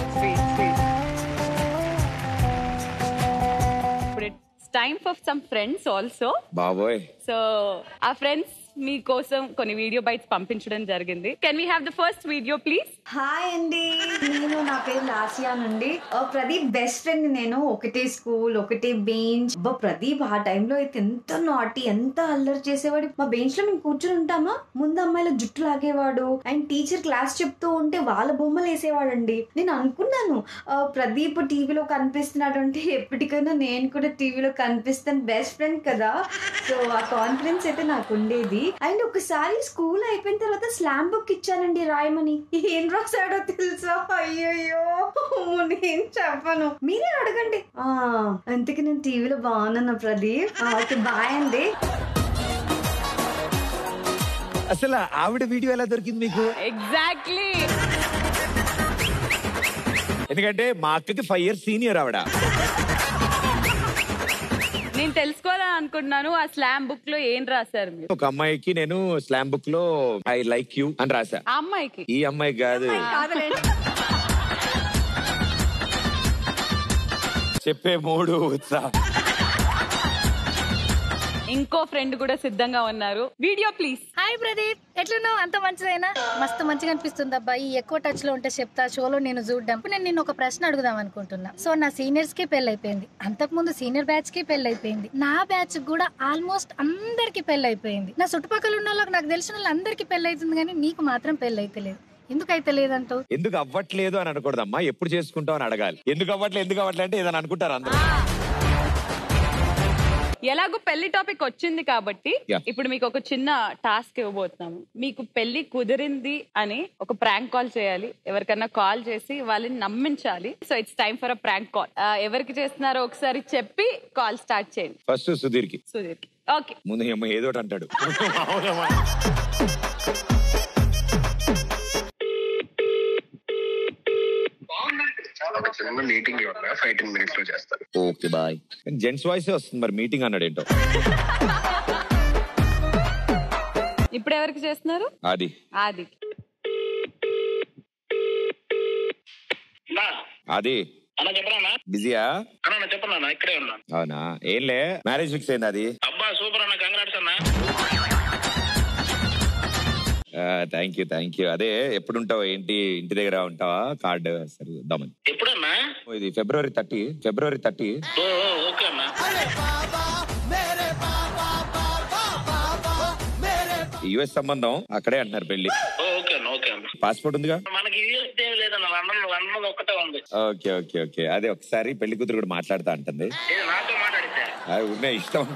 ఇప్పుడు it's time for some friends also బాబోయ్ సో ఆ ఫ్రెండ్స్ మీకోసం కొన్ని వీడియో బైట్స్ పంపించడం జరిగింది can we have the first video please hi అండి నేను నా పేరు లాసియా నుండి ఆ, ప్రదీప్ బెస్ట్ ఫ్రెండ్ నేను ఒకటే స్కూల్ ఒకటే బెంచ్ అబ్బా ప్రదీప్ ఆ టైంలో అయితే ఎంత నాటి ఎంత అల్లరి చేసేవాడు మా బెంచ్ లో మేము కూర్చుని ఉంటామా ముందు అమ్మాయిల జుట్టు లాగేవాడు అండ్ టీచర్ క్లాస్ చెప్తూ ఉంటే వాళ్ళ బొమ్మలు వేసేవాడండి నేను అనుకున్నాను ఆ, ప్రదీప్ టీవీలో కనిపిస్తున్నాడు అంటే ఎప్పటికైనా నేను కూడా టీవీలో కనిపిస్తాను బెస్ట్ ఫ్రెండ్ కదా సో ఆ కాన్ఫిడెన్స్ అయితే నాకు ఉండేది అండ్ ఒకసారి స్కూల్ అయిపోయిన తర్వాత స్లామ్ బుక్ ఇచ్చానండి రాయమని ఏం రాశాడో తెలుసా అయ్యయ్యో అమ్మో, నేను చెప్పను మీరే అడగండి ఆ అందుకే నేను టీవీలో బాగున్నాను ప్రదీప్ ఆ, ఓకే బాయ్ అండి అసలు ఆవిడ వీడియో ఎలా దొరికింది మీకు ఎగ్జాక్ట్లీ ఎందుకంటే మా అక్కకి ఫైవ్ ఇయర్స్ సీనియర్ ఆవిడ నేను తెలుసుకోవాలని అనుకుంటున్నాను ఆ స్లామ్ బుక్ లో ఏం రాశారు మీరు ఒక అమ్మాయికి నేను స్లామ్ బుక్ లో ఐ లైక్ యూ అని రాసా ఆ అమ్మాయికి ఈ అమ్మాయి కాదు చెప్పే మూడు ఉత్సాహం ఇంకో ఫ్రెండ్ కూడా సిద్ధంగా ఉన్నారు వీడియో ప్లీజ్ హాయ్ ప్రదీప్ ఎట్లున్నావు అంత మంచిదేనా మస్తు మంచిగా అనిపిస్తుంది అబ్బా ఈ ఎక్కువ టచ్ లో ఉంటే చెప్తా షోలో నేను చూడడం ఇప్పుడు నేను నిన్ను ఒక ప్రశ్న అడుగుదాం అనుకుంటున్నా సో నా సీనియర్స్ కి పెళ్లి అయిపోయింది అంతకు ముందు సీనియర్ బ్యాచ్ కి పెళ్లి అయిపోయింది నా బ్యాచ్ కూడా ఆల్మోస్ట్ అందరికి పెళ్లి అయిపోయింది నా చుట్టుపక్కల ఉన్న వాళ్ళకి నాకు తెలిసిన వాళ్ళందరికీ పెళ్లి అవుతుంది కానీ నీకు మాత్రం పెళ్లి అయితే లేదు ఎందుకు అయితే లేదంటావు ఎందుకు అవ్వట్లేదు అని అనకూడదమ్మా ఎప్పుడు చేసుకుంటావు అని అడగాలి ఎందుకు అవ్వట్లేదు ఎందుకు అవ్వట్లేదు అంటే ఏదని అనుకుంటారు అందరూ ఎలాగో పెళ్లి టాపిక్ వచ్చింది కాబట్టి Yeah. ఇప్పుడు మీకు ఒక చిన్న టాస్క్ ఇవ్వబోతున్నాము మీకు పెళ్లి కుదిరింది అని ఒక ప్రాంక్ కాల్ చేయాలి ఎవరికన్నా కాల్ చేసి వాళ్ళని నమ్మించాలి so it's time for a prank call ఎవరికి చేస్తున్నారో ఒకసారి చెప్పి కాల్ స్టార్ట్ చేయండి ఫస్ట్ సుధీర్ కి సుధీర్ ఓకే ముందు ఏమో ఏదో ఒకటి అంటాడు అవునమ్మా. ఒక చిన్న మీటింగ్ ఉన్నా ఫైవ్ టెన్ మినిట్స్ లో చేస్తాను ఓకే బాయ్ జెంట్స్ వాయిస్ వస్తుంది మరి మీటింగ్ అన్నాడు ఏంటో ఇప్పుడు ఎవరికి చేస్తున్నారు అది ఆది అది అన్న చెప్పరా బిజీయా అన్న చెప్పన్నా ఇక్కడే ఉన్నా అవునా ఏంలే మ్యారేజ్ ఫిక్స్ అయింది అది అబ్బా సూపర్ అన్న కంగ్రాట్స్ అన్న థ్యాంక్ యూ థ్యాంక్ యూ అదే ఎప్పుడు ఉంటావు ఏంటి ఇంటి దగ్గర ఉంటావా కార్డు సరే ఇద్దామని ఎప్పుడన్నా ఇది ఫిబ్రవరి థర్టీ ఫిబ్రవరి థర్టీ ఓ ఓ, ఓకే అన్న యుఎస్ సంబంధం అక్కడే అంటున్నారు పెళ్లి ఓ, ఓకే అన్న ఓకే అన్న పాస్పోర్ట్ ఉందిగా మనకి యూఎస్ ఏం లేదన్న లండన్ లండన్ ఒక్కటే ఉంది ఓకే ఓకే ఓకే అదే ఒకసారి పెళ్లి కూతురు కూడా మాట్లాడుతా అంటుంది ఇది నాతో మాట్లాడితే అది ఉన్నాయి ఇష్టం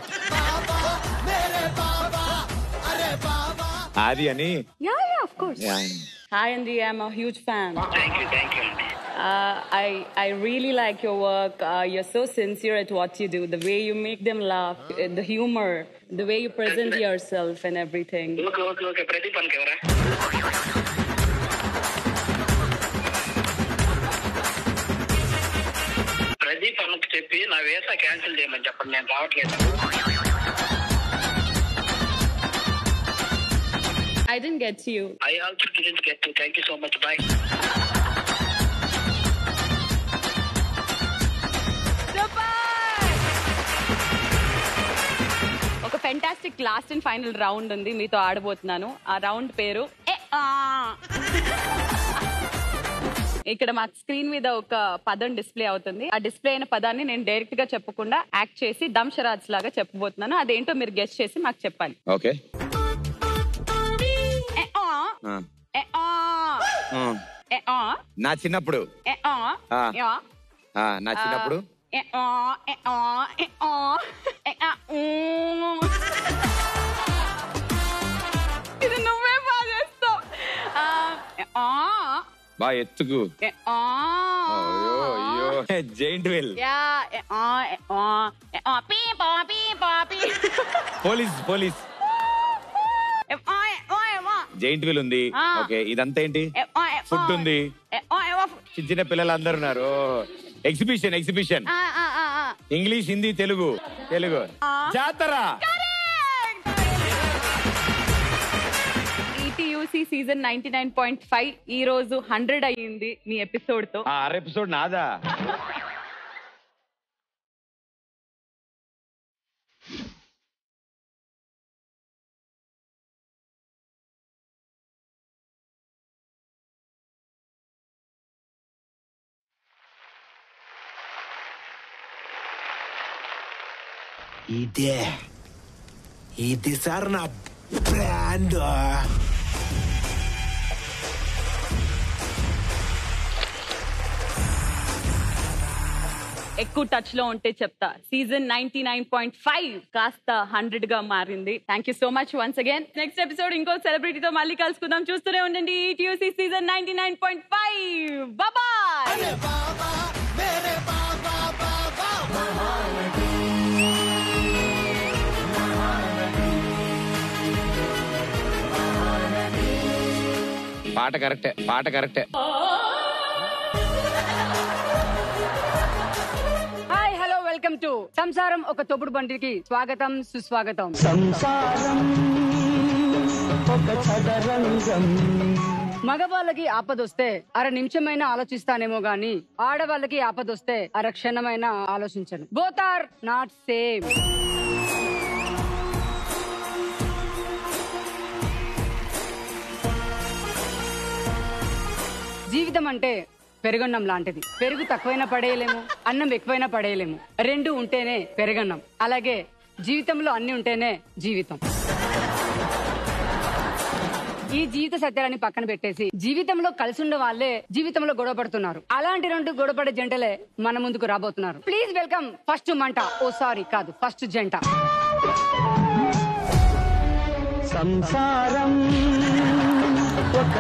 ఆది అని yeah yeah of course hi అండి I'm a huge fan thank you thank you అండి Uh, I I really like your work. Uh, you're so sincere at what you do. The way you make them laugh, uh, the humor, the way you present yourself, and everything. Okay okay okay Pradeep అన్నకి ఎవరా ప్రదీప్ అన్నకి చెప్పి నా వేసా cancel చేయమని చెప్పండి నేను రావట్లేదు I didn't get you. I also didn't get to thank you so much bye ఒక fantastic last and final round ఉంది మీతో ఆడబోతున్నాను ఆ రౌండ్ పేరు ఏ ఆ. ఇక్కడ మా స్క్రీన్ మీద ఒక పదం డిస్ప్లే అవుతుంది ఆ డిస్ప్లే అయిన పదాన్ని నేను డైరెక్ట్ గా చెప్పకుండా యాక్ట్ చేసి దంశరాజ్ లాగా చెప్పబోతున్నాను అదేంటో మీరు గెస్ట్ చేసి మాకు చెప్పాలి ఓకే ఏ ఆ. ఏ ఆ. ఏ ఆ. నా చిన్నప్పుడు ఏ ఆ. ఆ. యా. ఆ, నా చిన్నప్పుడు ఏ ఆ. ఏ ఆ. ఏ ఆ. ఏ ఆ. ఊ. ఇది నువ్వే బాగా చేస్తావు ఆ, ఏ ఆ. బా ఎత్తుకు ఏ, ఆ. అయ్యో అయ్యో జైంట్ వీల్ యా, ఏ, ఆ, ఏ, ఆ, ఏ, ఆ, పీ, పా, పీ, పా, పీ. పోలీస్ పోలీస్ ఏ, ఆ, ఏ, ఆ, ఏ, ఆ. జైంట్ వీల్ ఉంది ఆ. ఓకే ఇదంతా ఏంటి ఏ, ఆ, ఏ, ఫుడ్ ఆ. ఉంది ఏ, ఆ, ఏ, ఆ. చిన్న చిన్న పిల్లలు అందరు ఉన్నారు ఎగ్జిబిషన్ ఎగ్జిబిషన్ ఆ, ఆ, ఆ, ఆ. ఇంగ్లీష్ హిందీ తెలుగు తెలుగు జాతర ETUC season ninety nine point five ఈ రోజు హండ్రెడ్ అయ్యింది మీ ఎపిసోడ్ తో ఆ అర ఎపిసోడ్ నాదా ఇదే ఇది సార్ నా బ్రాండ్ ఎక్కువ టచ్ లో ఉంటే చెప్తా season ninety nine point five కాస్త హండ్రెడ్ గా మారింది thank you so much once again next episode ఇంకో సెలబ్రిటీతో మళ్ళీ కలుసుకుందాం చూస్తూనే ఉండండి TUC season ninety nine point five బాబాయ్ పాట కరెక్టే పాట కరెక్టే హాయ్ హలో వెల్కమ్ టు సంసారం ఒక తొప్పుడు బండికి స్వాగతం సుస్వాగతం సంసారం ఒక చదరంగం మగవాళ్ళకి ఆపదొస్తే అర నిమిషమైనా ఆలోచిస్తానేమో గాని ఆడవాళ్ళకి ఆపదొస్తే అర క్షణమైనా ఆలోచించను బోత్ ఆర్ నాట్ సేమ్ జీవితం అంటే పెరుగన్నం లాంటిది పెరుగు తక్కువైనా పడేయలేము అన్నం ఎక్కువైనా పడేయలేము రెండు ఉంటేనే పెరుగన్నం అలాగే జీవితంలో అన్ని ఉంటేనే జీవితం ఈ జీవిత సత్యాలని పక్కన పెట్టేసి జీవితంలో కలిసి ఉన్న వాళ్ళే జీవితంలో గొడవ పడుతున్నారు అలాంటి రెండు గొడవపడే జంటలే మన ముందుకు రాబోతున్నారు ప్లీజ్ వెల్కమ్ ఫస్ట్ మంట ఓ సారీ కాదు ఫస్ట్ జంట సంసారం ఒక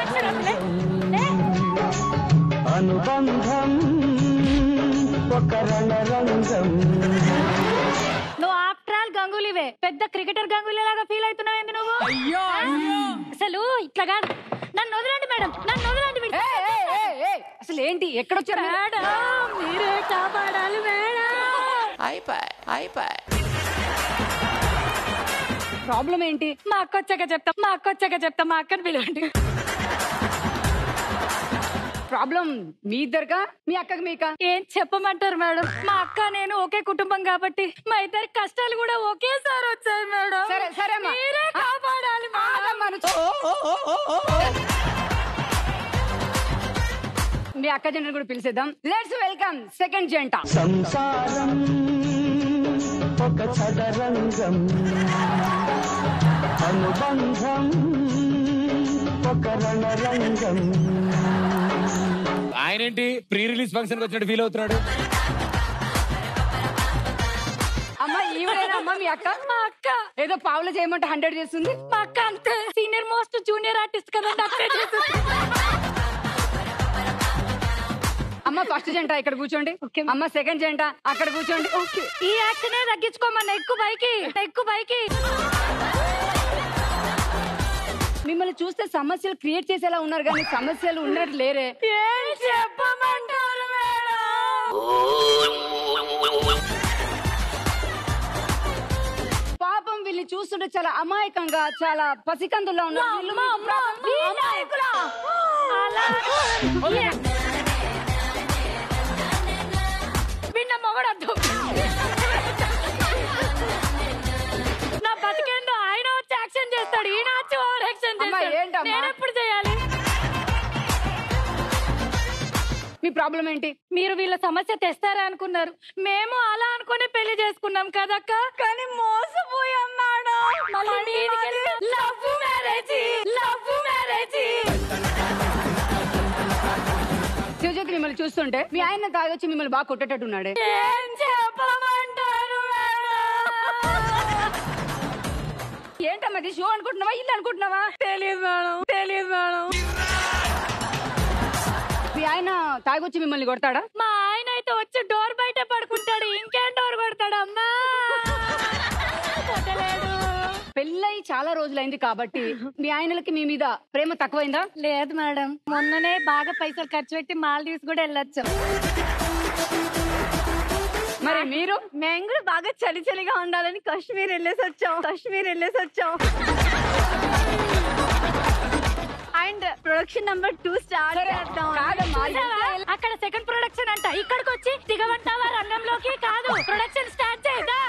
అనుబంధం ఒక రణరంగం నువ్వు ఆఫ్టర్ ఆల్ గంగూలీవే పెద్ద క్రికెటర్ గంగూలీ లాగా ఫీల్ అవుతున్నావు ఏంది నువ్వు అయ్యో అసలు ఇట్లా కాదు నన్ను వదలండి మేడం నన్ను వదలండి మీరు. అసలు ఏంటి ఎక్కడొచ్చారు మీరు? మేడం మీరే కాపాడాలి మేడం అయిపోయి అయిపోయి ప్రాబ్లం ఏంటి మా అక్క వచ్చాక చెప్తా మా అక్క వచ్చాక చెప్తా మా అక్కని పిలవండి ప్రాబ్లం మీ ఇద్దరుగా మీ అక్కకి మీకా ఏం చెప్పమంటారు మేడం మా అక్క నేను ఒకే కుటుంబం కాబట్టి మా ఇద్దరి కష్టాలు కూడా ఒకేసారి వచ్చాయి మేడం సరే సరే అమ్మా మీరే కాపాడాలి మీ అక్క జంటను కూడా పిలిచేద్దాం లెట్స్ వెల్కమ్ సెకండ్ జంట సంసారం ఒక చదరంగం అనుబంధం ఒక రణరంగం ఆయన ఏంటి ప్రీ రిలీజ్ ఫంక్షన్ వచ్చినట్టు ఫీల్ అవుతున్నాడు అమ్మ ఈవిడేనా అమ్మ మీ అక్క మా అక్క ఏదో పావులు చేయమంటే హండ్రెడ్ చేస్తుంది మా అక్క అంతే సీనియర్ మోస్ట్ జూనియర్ ఆర్టిస్ట్ కదండి అక్కడే చేస్తుంది అమ్మ ఫస్ట్ జంట ఇక్కడ కూర్చోండి అమ్మ సెకండ్ జంట అక్కడ కూర్చోండి ఓకే ఈ యాక్షనే తగ్గించుకోమన్న ఎక్కువ పైకి ఎక్కువ పైకి మిమ్మల్ని చూస్తే సమస్యలు క్రియేట్ చేసేలా ఉన్నారు కానీ సమస్యలు ఉన్నట్టు లేరే ఏం చెప్పమంటారు మేడం పాపం వీళ్ళని చూస్తుంటే చాలా అమాయకంగా చాలా పసికందుల్లో ఉన్నారు వీళ్ళు మీకు ప్రాబ్లం- అమాయకులా? అలా విన్న మొగడద్దు నా బతికేందో ఆయన వచ్చి యాక్షన్ చేస్తాడు ఈయన వచ్చి ఓవర్ యాక్షన్ అమ్మా, చేస్తాడు ఏంటమ్మా? నేను ఎప్పుడు చేయాలి మీ ప్రాబ్లం ఏంటి మీరు వీళ్ళ సమస్య తెస్తారా అనుకున్నారు మేము అలా అనుకుని పెళ్లి చేసుకున్నాం కదక్క కానీ మోసపోయాం madam love marriage love marriage Shivajyothi మిమ్మల్ని చూస్తుంటే మీ ఆయన తాగొచ్చి మిమ్మల్ని బాగా కొట్టేటట్టు ఉన్నాడే ఏం చెప్పమంటారు ఏంటమ్మా ఇది షో అనుకుంటున్నావా ఇల్లు అనుకుంటున్నావా తెలియదు మేడం తెలియదు మేడం తాగొచ్చి మిమ్మల్ని కొడతాడా మా ఆయన అయితే వచ్చి డోర్ బయట పడుకుంటాడు ఇంకేం డోర్ కొడతాడు అమ్మా కొట్టలేడు. పెళ్ళై చాలా రోజులైంది కాబట్టి మీ ఆయనలకి మీ మీద ప్రేమ తక్కువైందా లేదు మేడం మొన్ననే బాగా పైసలు ఖర్చు పెట్టి మాల్దీవ్స్ కూడా వెళ్ళొచ్చు మరి మీరు మేము కూడా బాగా చలి చలిగా ఉండాలని కాశ్మీర్ వెళ్ళేసి వచ్చాం కాశ్మీర్ వెళ్ళేసి వచ్చాం and production number two start చేద్దాం చూసావా? అక్కడ సెకండ్ ప్రొడక్షన్ అంట ఇక్కడికి వచ్చి దిగమంటావా రంగంలోకి కాదు ప్రొడక్షన్ స్టార్ట్ చేయదా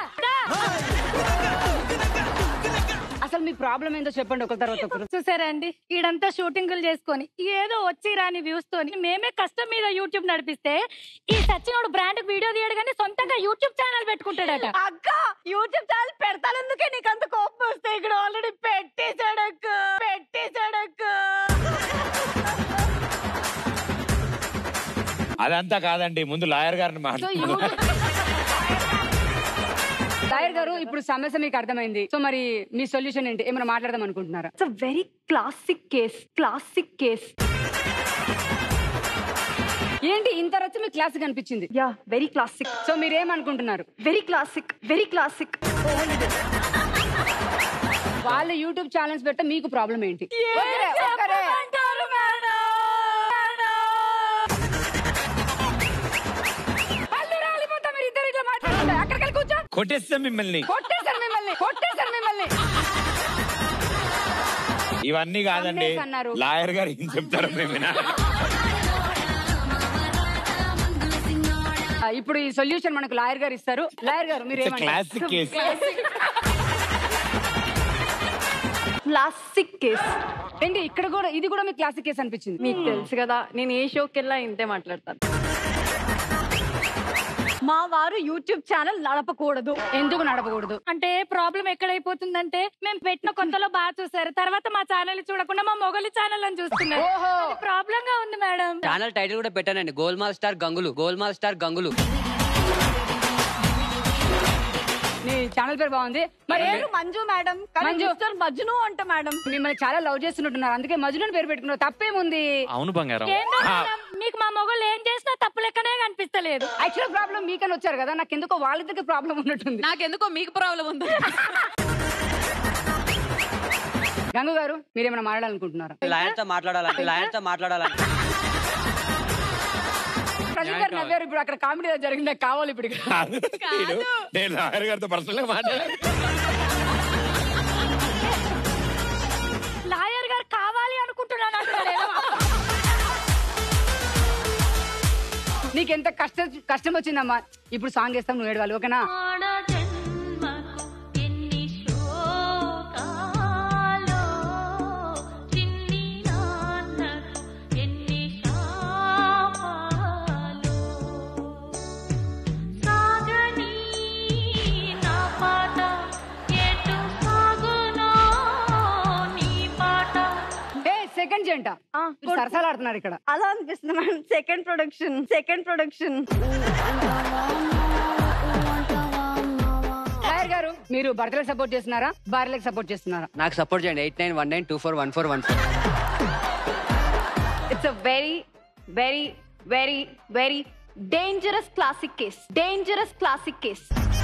అసలు మీ ప్రాబ్లం ఏందో చెప్పండి ఒక తర్వాత ఒకరు చూసారండి ఈడంతా షూటింగులు చేసుకొని ఏదో వచ్చి రాని వ్యూస్ తోని మేమే కష్టం మీద యూట్యూబ్ నడిపిస్తే ఈ సచ్చినోడు బ్రాండ్ వీడియో తీయడు కానీ సొంతంగా యూట్యూబ్ ఛానల్ పెట్టుకుంటాడట అక్క యూట్యూబ్ ఛానల్ పెడతానందుకే నీకు అంత కోపం వస్తే ఇక్కడ ఆల్రెడీ పెట్టేశాడు అక్క పెట్టేశాడు అక్క అదంతా కాదండి ముందు లాయర్ గారిని మాట్లాడు లాయర్ గారు ఇప్పుడు సమస్య మీకు అర్థమైంది సో మరి మీ సొల్యూషన్ ఏంటి ఏమైనా మాట్లాడదాం అనుకుంటున్నారా it's very classic case classic case ఏంటి ఇంత రచ్చ మీకు క్లాసిక్ అనిపించింది యా వెరీ క్లాసిక్ సో మీరేమనుకుంటున్నారు వెరీ క్లాసిక్ వెరీ క్లాసిక్ వాళ్ళ యూట్యూబ్ ఛానల్స్ పెట్ట మీకు ప్రాబ్లం ఏంటి ఒక్కరే, ఒక్కరే. పళ్ళు రాలిపోతా మీరు ఇద్దరు ఇట్లా మాట్లాడుకుంటే. అక్కడికి వెళ్ళి కూర్చో. కొట్టేస్తాం మిమ్మల్ని కొట్టేశారు మిమ్మల్ని కొట్టేశారు మిమ్మల్ని ఇవన్నీ కాదండి అమ్మేసి అన్నారు. లాయర్ గారు ఏం చెప్తారో మేము వినాలి. ఆ, ఇప్పుడు ఈ సొల్యూషన్ మనకు లాయర్ గారు ఇస్తారు లాయర్ గారు మీరు It's a classic case. Classic case ఏంటి ఇక్కడ కూడా ఇది కూడా మీకు క్లాసిక్ కేసు అనిపించింది మీకు తెలుసు కదా నేను ఏ షోకి వెళ్ళా ఇంతే మాట్లాడతాను మా వారు యూట్యూబ్ ఛానల్ నడపకూడదు ఎందుకు నడపకూడదు అంటే ప్రాబ్లం ఎక్కడైపోతుందంటే మేము పెట్టిన కొత్తలో బాగా చూసారు తర్వాత మా ఛానల్ చూడకుండా మా మొగలి ఛానల్ అని చూస్తున్నారు ప్రాబ్లం గా ఉంది మేడం ఛానల్ టైటిల్ కూడా పెట్టానండి గోల్మాల్ స్టార్ గంగులు గోల్మాల్ స్టార్ గంగులు నీ ఛానల్ పేరు బాగుంది మరి పేరు మంజు మేడం కానీ మంజు. మిస్టర్ మజ్ను అంట మేడం మిమ్మల్ని చాలా లవ్ చేస్తున్నట్టున్నారు అందుకే మజును అని పేరు పెట్టుకున్నారు తప్పేముంది అవును బంగారం ఏంటో మేడం, మీకు మా మొగలు ఏం చేసినా తప్పు లెక్కనే కనిపిస్తలేదు యాక్చువల్ ప్రాబ్లం మీకని వచ్చారు కదా నాకు ఎందుకో వాళ్ళిద్దరికి ప్రాబ్లం ఉన్నట్టుంది నాకెందుకో మీకు ప్రాబ్లం ఉంది గంగు గారు మీరేమైనా మాట్లాడాలనుకుంటున్నారా లాయర్ తో మాట్లాడాలంటే లాయర్ తో మాట్లాడాలంటే ప్రదీప్ గారు నవ్వారు ఇప్పుడు అక్కడ కామెడీ జరిగింది నాకు కావాలి ఇప్పుడు ఇక్కడ. నేను- నేను లాయర్ గారితో పర్సనల్ గా మాట్లాడాలి లాయర్ గారు కావాలి అనుకుంటున్నాను అంటారేమో. నీకెంత కష్టం కష్టం వచ్చిందమ్మా ఇప్పుడు సాంగ్ వేస్తాం నువ్వు ఏడవాలి ఓకేనా ఏ సెకండ్ జంట మీరు సరసాలు ఆడుతున్నారు ఇక్కడ అలా అనిపిస్తుంది madam second production second production lawyer గారు మీరు భర్తలకు సపోర్ట్ చేస్తున్నారా భార్యలకు సపోర్ట్ చేస్తున్నారా నాకు సపోర్ట్ చేయండి eight nine one nine two four one four one four it's a very very very very dangerous classic case dangerous classic case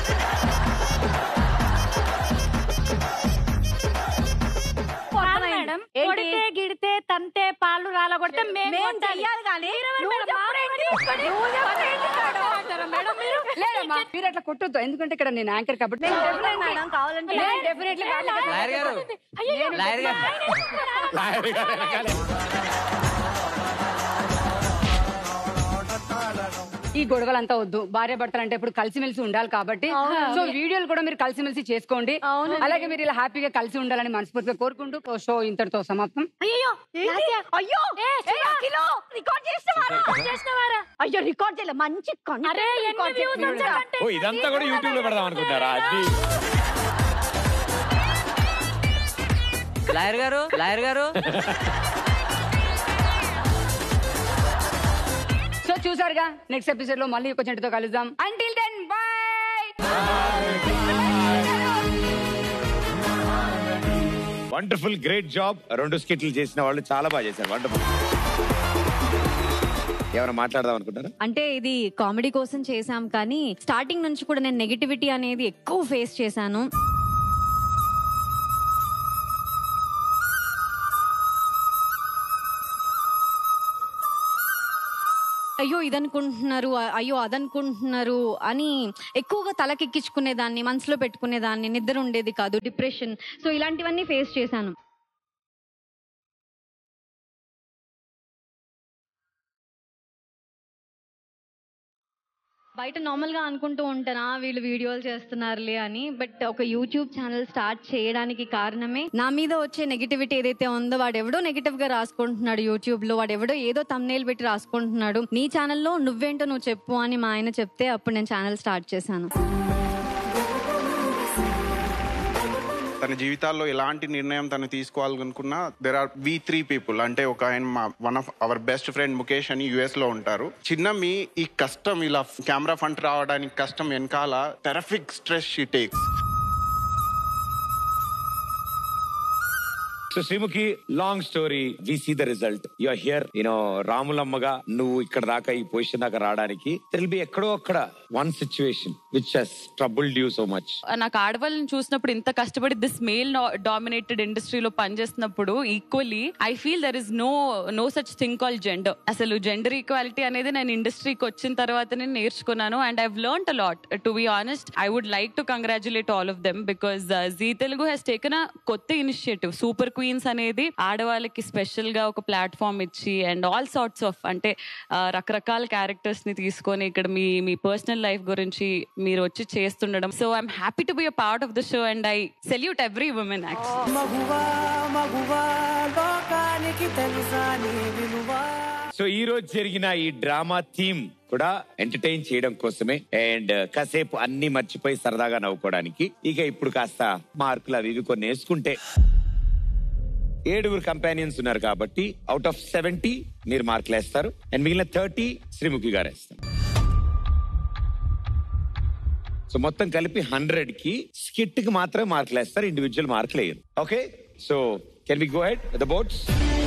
కాదు madam ఏంటి? కొడితే గిడితే తంతే పాలు రాలగొడితే మేము మేం కొట్టాలి. చెయ్యాలి కానీ మీరెవరు నువ్వు మేడం? మా చెప్పరేంటి? కొట్టి- నువ్వు చెప్పరేంటి మేడం? అంటారా మేడం మీరు లేదమ్మా మీరు అట్లా కొట్టొద్దు ఎందుకంటే ఇక్కడ నేను యాంకర్ కాబట్టి నేను చెప్పలేను మేడం కావాలంటే నేను definitely కాదు. లాయర్ గారు అయ్యో లాయర్ గారు లాయర్ గారు వెనకాలే. ఈ గొడవలంతా వద్దు భార్య భర్తలు అంటే ఇప్పుడు కలిసిమెలిసి ఉండాలి కాబట్టి సో వీడియోలు కూడా మీరు కలిసిమెలిసి చేసుకోండి అలాగే మీరు ఇలా హ్యాపీగా కలిసి ఉండాలని మనస్ఫూర్తిగా కోరుకుంటూ షో ఇంతటితో సమాప్తం అయ్యో ఏంటి? అయ్యో ఏ, ఏ, అఖిలు, రికార్డ్ చేసినవారా? చేసినవారా అయ్యో రికార్డ్ చేయలే మంచి content అరే ఎన్ని రికార్డ్ వ్యూస్ చేసినవారా? వచ్చాయంటే ఓ ఇదంతా కూడా యూట్యూబ్ లో పెడదాం అనుకుంటారా అది లాయర్ గారు లాయర్ గారు సో చూసారుగా నెక్స్ట్ ఎపిసోడ్ లో మళ్ళీ ఒక చెట్టుతో కలుద్దాం until then bye wonderful great job రెండు స్కిట్లు చేసిన వాళ్ళు చాలా బాగా చేశారు వండర్ఫుల్ ఏమైనా మాట్లాడదాం అనుకుంటారా అంటే ఇది కామెడీ కోసం చేశాం కానీ స్టార్టింగ్ నుంచి కూడా నేను నెగిటివిటీ అనేది ఎక్కువ ఫేస్ చేశాను అయ్యో ఇదనుకుంటున్నారు అ- అయ్యో అదనుకుంటున్నారు అని ఎక్కువగా తలకెక్కించుకునేదాన్ని మనసులో పెట్టుకునేదాన్ని నిద్ర ఉండేది కాదు డిప్రెషన్ సో ఇలాంటివన్నీ ఫేస్ చేశాను బయట నార్మల్ గా అనుకుంటూ ఉంటానా వీళ్ళు వీడియోలు చేస్తున్నారులే అని బట్ ఒక యూట్యూబ్ ఛానల్ స్టార్ట్ చేయడానికి కారణమే నా మీద వచ్చే నెగిటివిటీ ఏదైతే ఉందో వాడు ఎవడో నెగిటివ్ గా రాసుకుంటున్నాడు యూట్యూబ్ లో వాడు ఎవడో ఏదో తమ్నేల్ పెట్టి రాసుకుంటున్నాడు నీ ఛానల్లో నువ్వేంటో నువ్వు చెప్పు అని మా ఆయన చెప్తే అప్పుడు నేను ఛానల్ స్టార్ట్ చేశాను తన జీవితాల్లో ఎలాంటి నిర్ణయం తను తీసుకోవాలనుకున్నా there are we three people అంటే ఒక ఆయన మా one of our best friend Mukesh అని యుఎస్ లో ఉంటారు చిన్న మీ ఈ కష్టం ఇలా కెమెరా ఫంట్ రావడానికి కష్టం వెనకాల terrific stress she takes so Sreemukhi long story we see the result you are here you know రాములమ్మగా నువ్వు ఇక్కడ దాకా ఈ పొజిషన్ దాకా రావడానికి విల్ బి ఎక్కడో అక్కడ one situation which he's troubled you so much నాకు ఆడవాళ్ళని చూసినప్పుడు ఇంత కష్టపడి దిస్ మేల్ డామినేటెడ్ ఇండస్ట్రీలో పనిచేస్తున్నప్పుడు equally I feel there is no no such thing call gender అసలు జెండర్ ఈక్వాలిటీ అనేది నేను ఇండస్ట్రీకి వచ్చిన తర్వాతనే నేర్చుకున్నాను and I've learn a lot to be honest I would like to congratulate all of them because Zee Telugu he's taken a కొత్త initiative super queens అనేది ఆడవాళ్ళకి స్పెషల్ గా ఒక ప్లాట్ఫామ్ ఇచ్చి అండ్ ఆల్ సార్ట్స్ ఆఫ్ అంటే ఆ, రకరకాల క్యారెక్టర్స్ ని తీసుకొని ఇక్కడ మీ మీ పర్సనల్ లైఫ్ గురించి మీరు వచ్చి చేస్తుండడం so I'm happy to be a part of the show and I salute every women actually మగువా మగువా లోకానికి తెలుసా నీ విలువా సో ఈ రోజు జరిగిన ఈ డ్రామా థీమ్ కూడా ఎంటర్టైన్ చేయడం కోసమే అండ్ కాసేపు అన్ని మర్చిపోయి సరదాగా నవ్వుకోవడానికి ఇక ఇప్పుడు కాస్త మార్కులు అవి ఇవి కొన్ని వేసుకుంటే ఏడుగురు కంపానియన్స్ ఉన్నారు కాబట్టి అవుట్ ఆఫ్ సెవెంటీ మీరు మార్కులు వేస్తారు అండ్ మిగిలిన థర్టీ శ్రీముఖి గారు వేస్తారు సో మొత్తం కలిపి హండ్రెడ్ కి స్కిట్ కి మాత్రమే మార్కులు వేస్తారు ఇండివిజువల్ మార్కులు వేయరు okay so can we go head the boats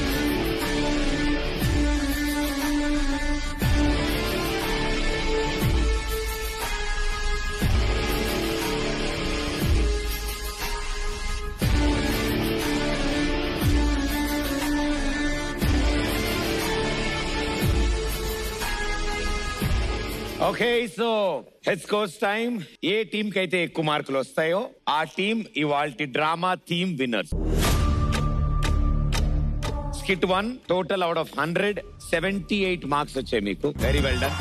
okay so head scores time ఏ టీం కి అయితే ఎక్కువ మార్కులు వస్తాయో ఆ టీం ఇవాళ drama theme winners skit one total out of hundred seventy eight marks వచ్చాయి మీకు వెరీ వెల్ డన్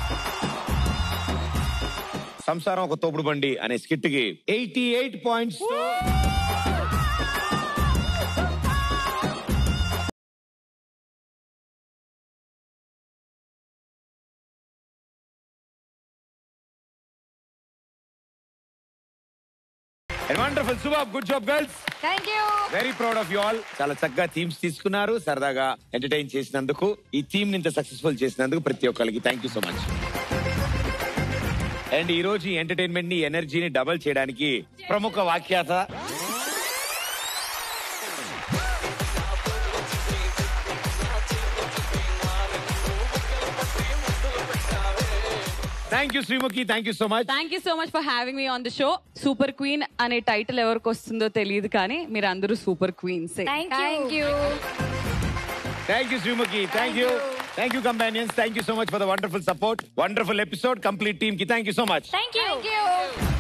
సంసారం ఒక తోపుడు బండి అనే స్కిట్ కి ఎయిటీ ఎయిట్ పాయింట్స్ వండర్ఫుల్ సుబాబ్ good job girls thank you very proud of you all చాలా చక్కగా థీమ్స్ తీసుకున్నారు సరదాగా ఎంటర్టైన్ చేసినందుకు ఈ థీమ్ ఇంత సక్సెస్ఫుల్ చేసినందుకు ప్రతి ఒక్కరికి thank you so much and ఈ రోజు ఈ ఎంటర్టైన్మెంట్ ని ఎనర్జీని డబల్ చేయడానికి ప్రముఖ వాఖ్యాత thank you Sreemukhi thank you so much thank you so much for having me on the show super queen అనే టైటిల్ ఎవరికి వస్తుందో తెలియదు కానీ మీరు అందరూ super queens thank you thank you Sreemukhi thank you thank you companions thank you so much for the wonderful support wonderful episode complete team కి thank you so much thank you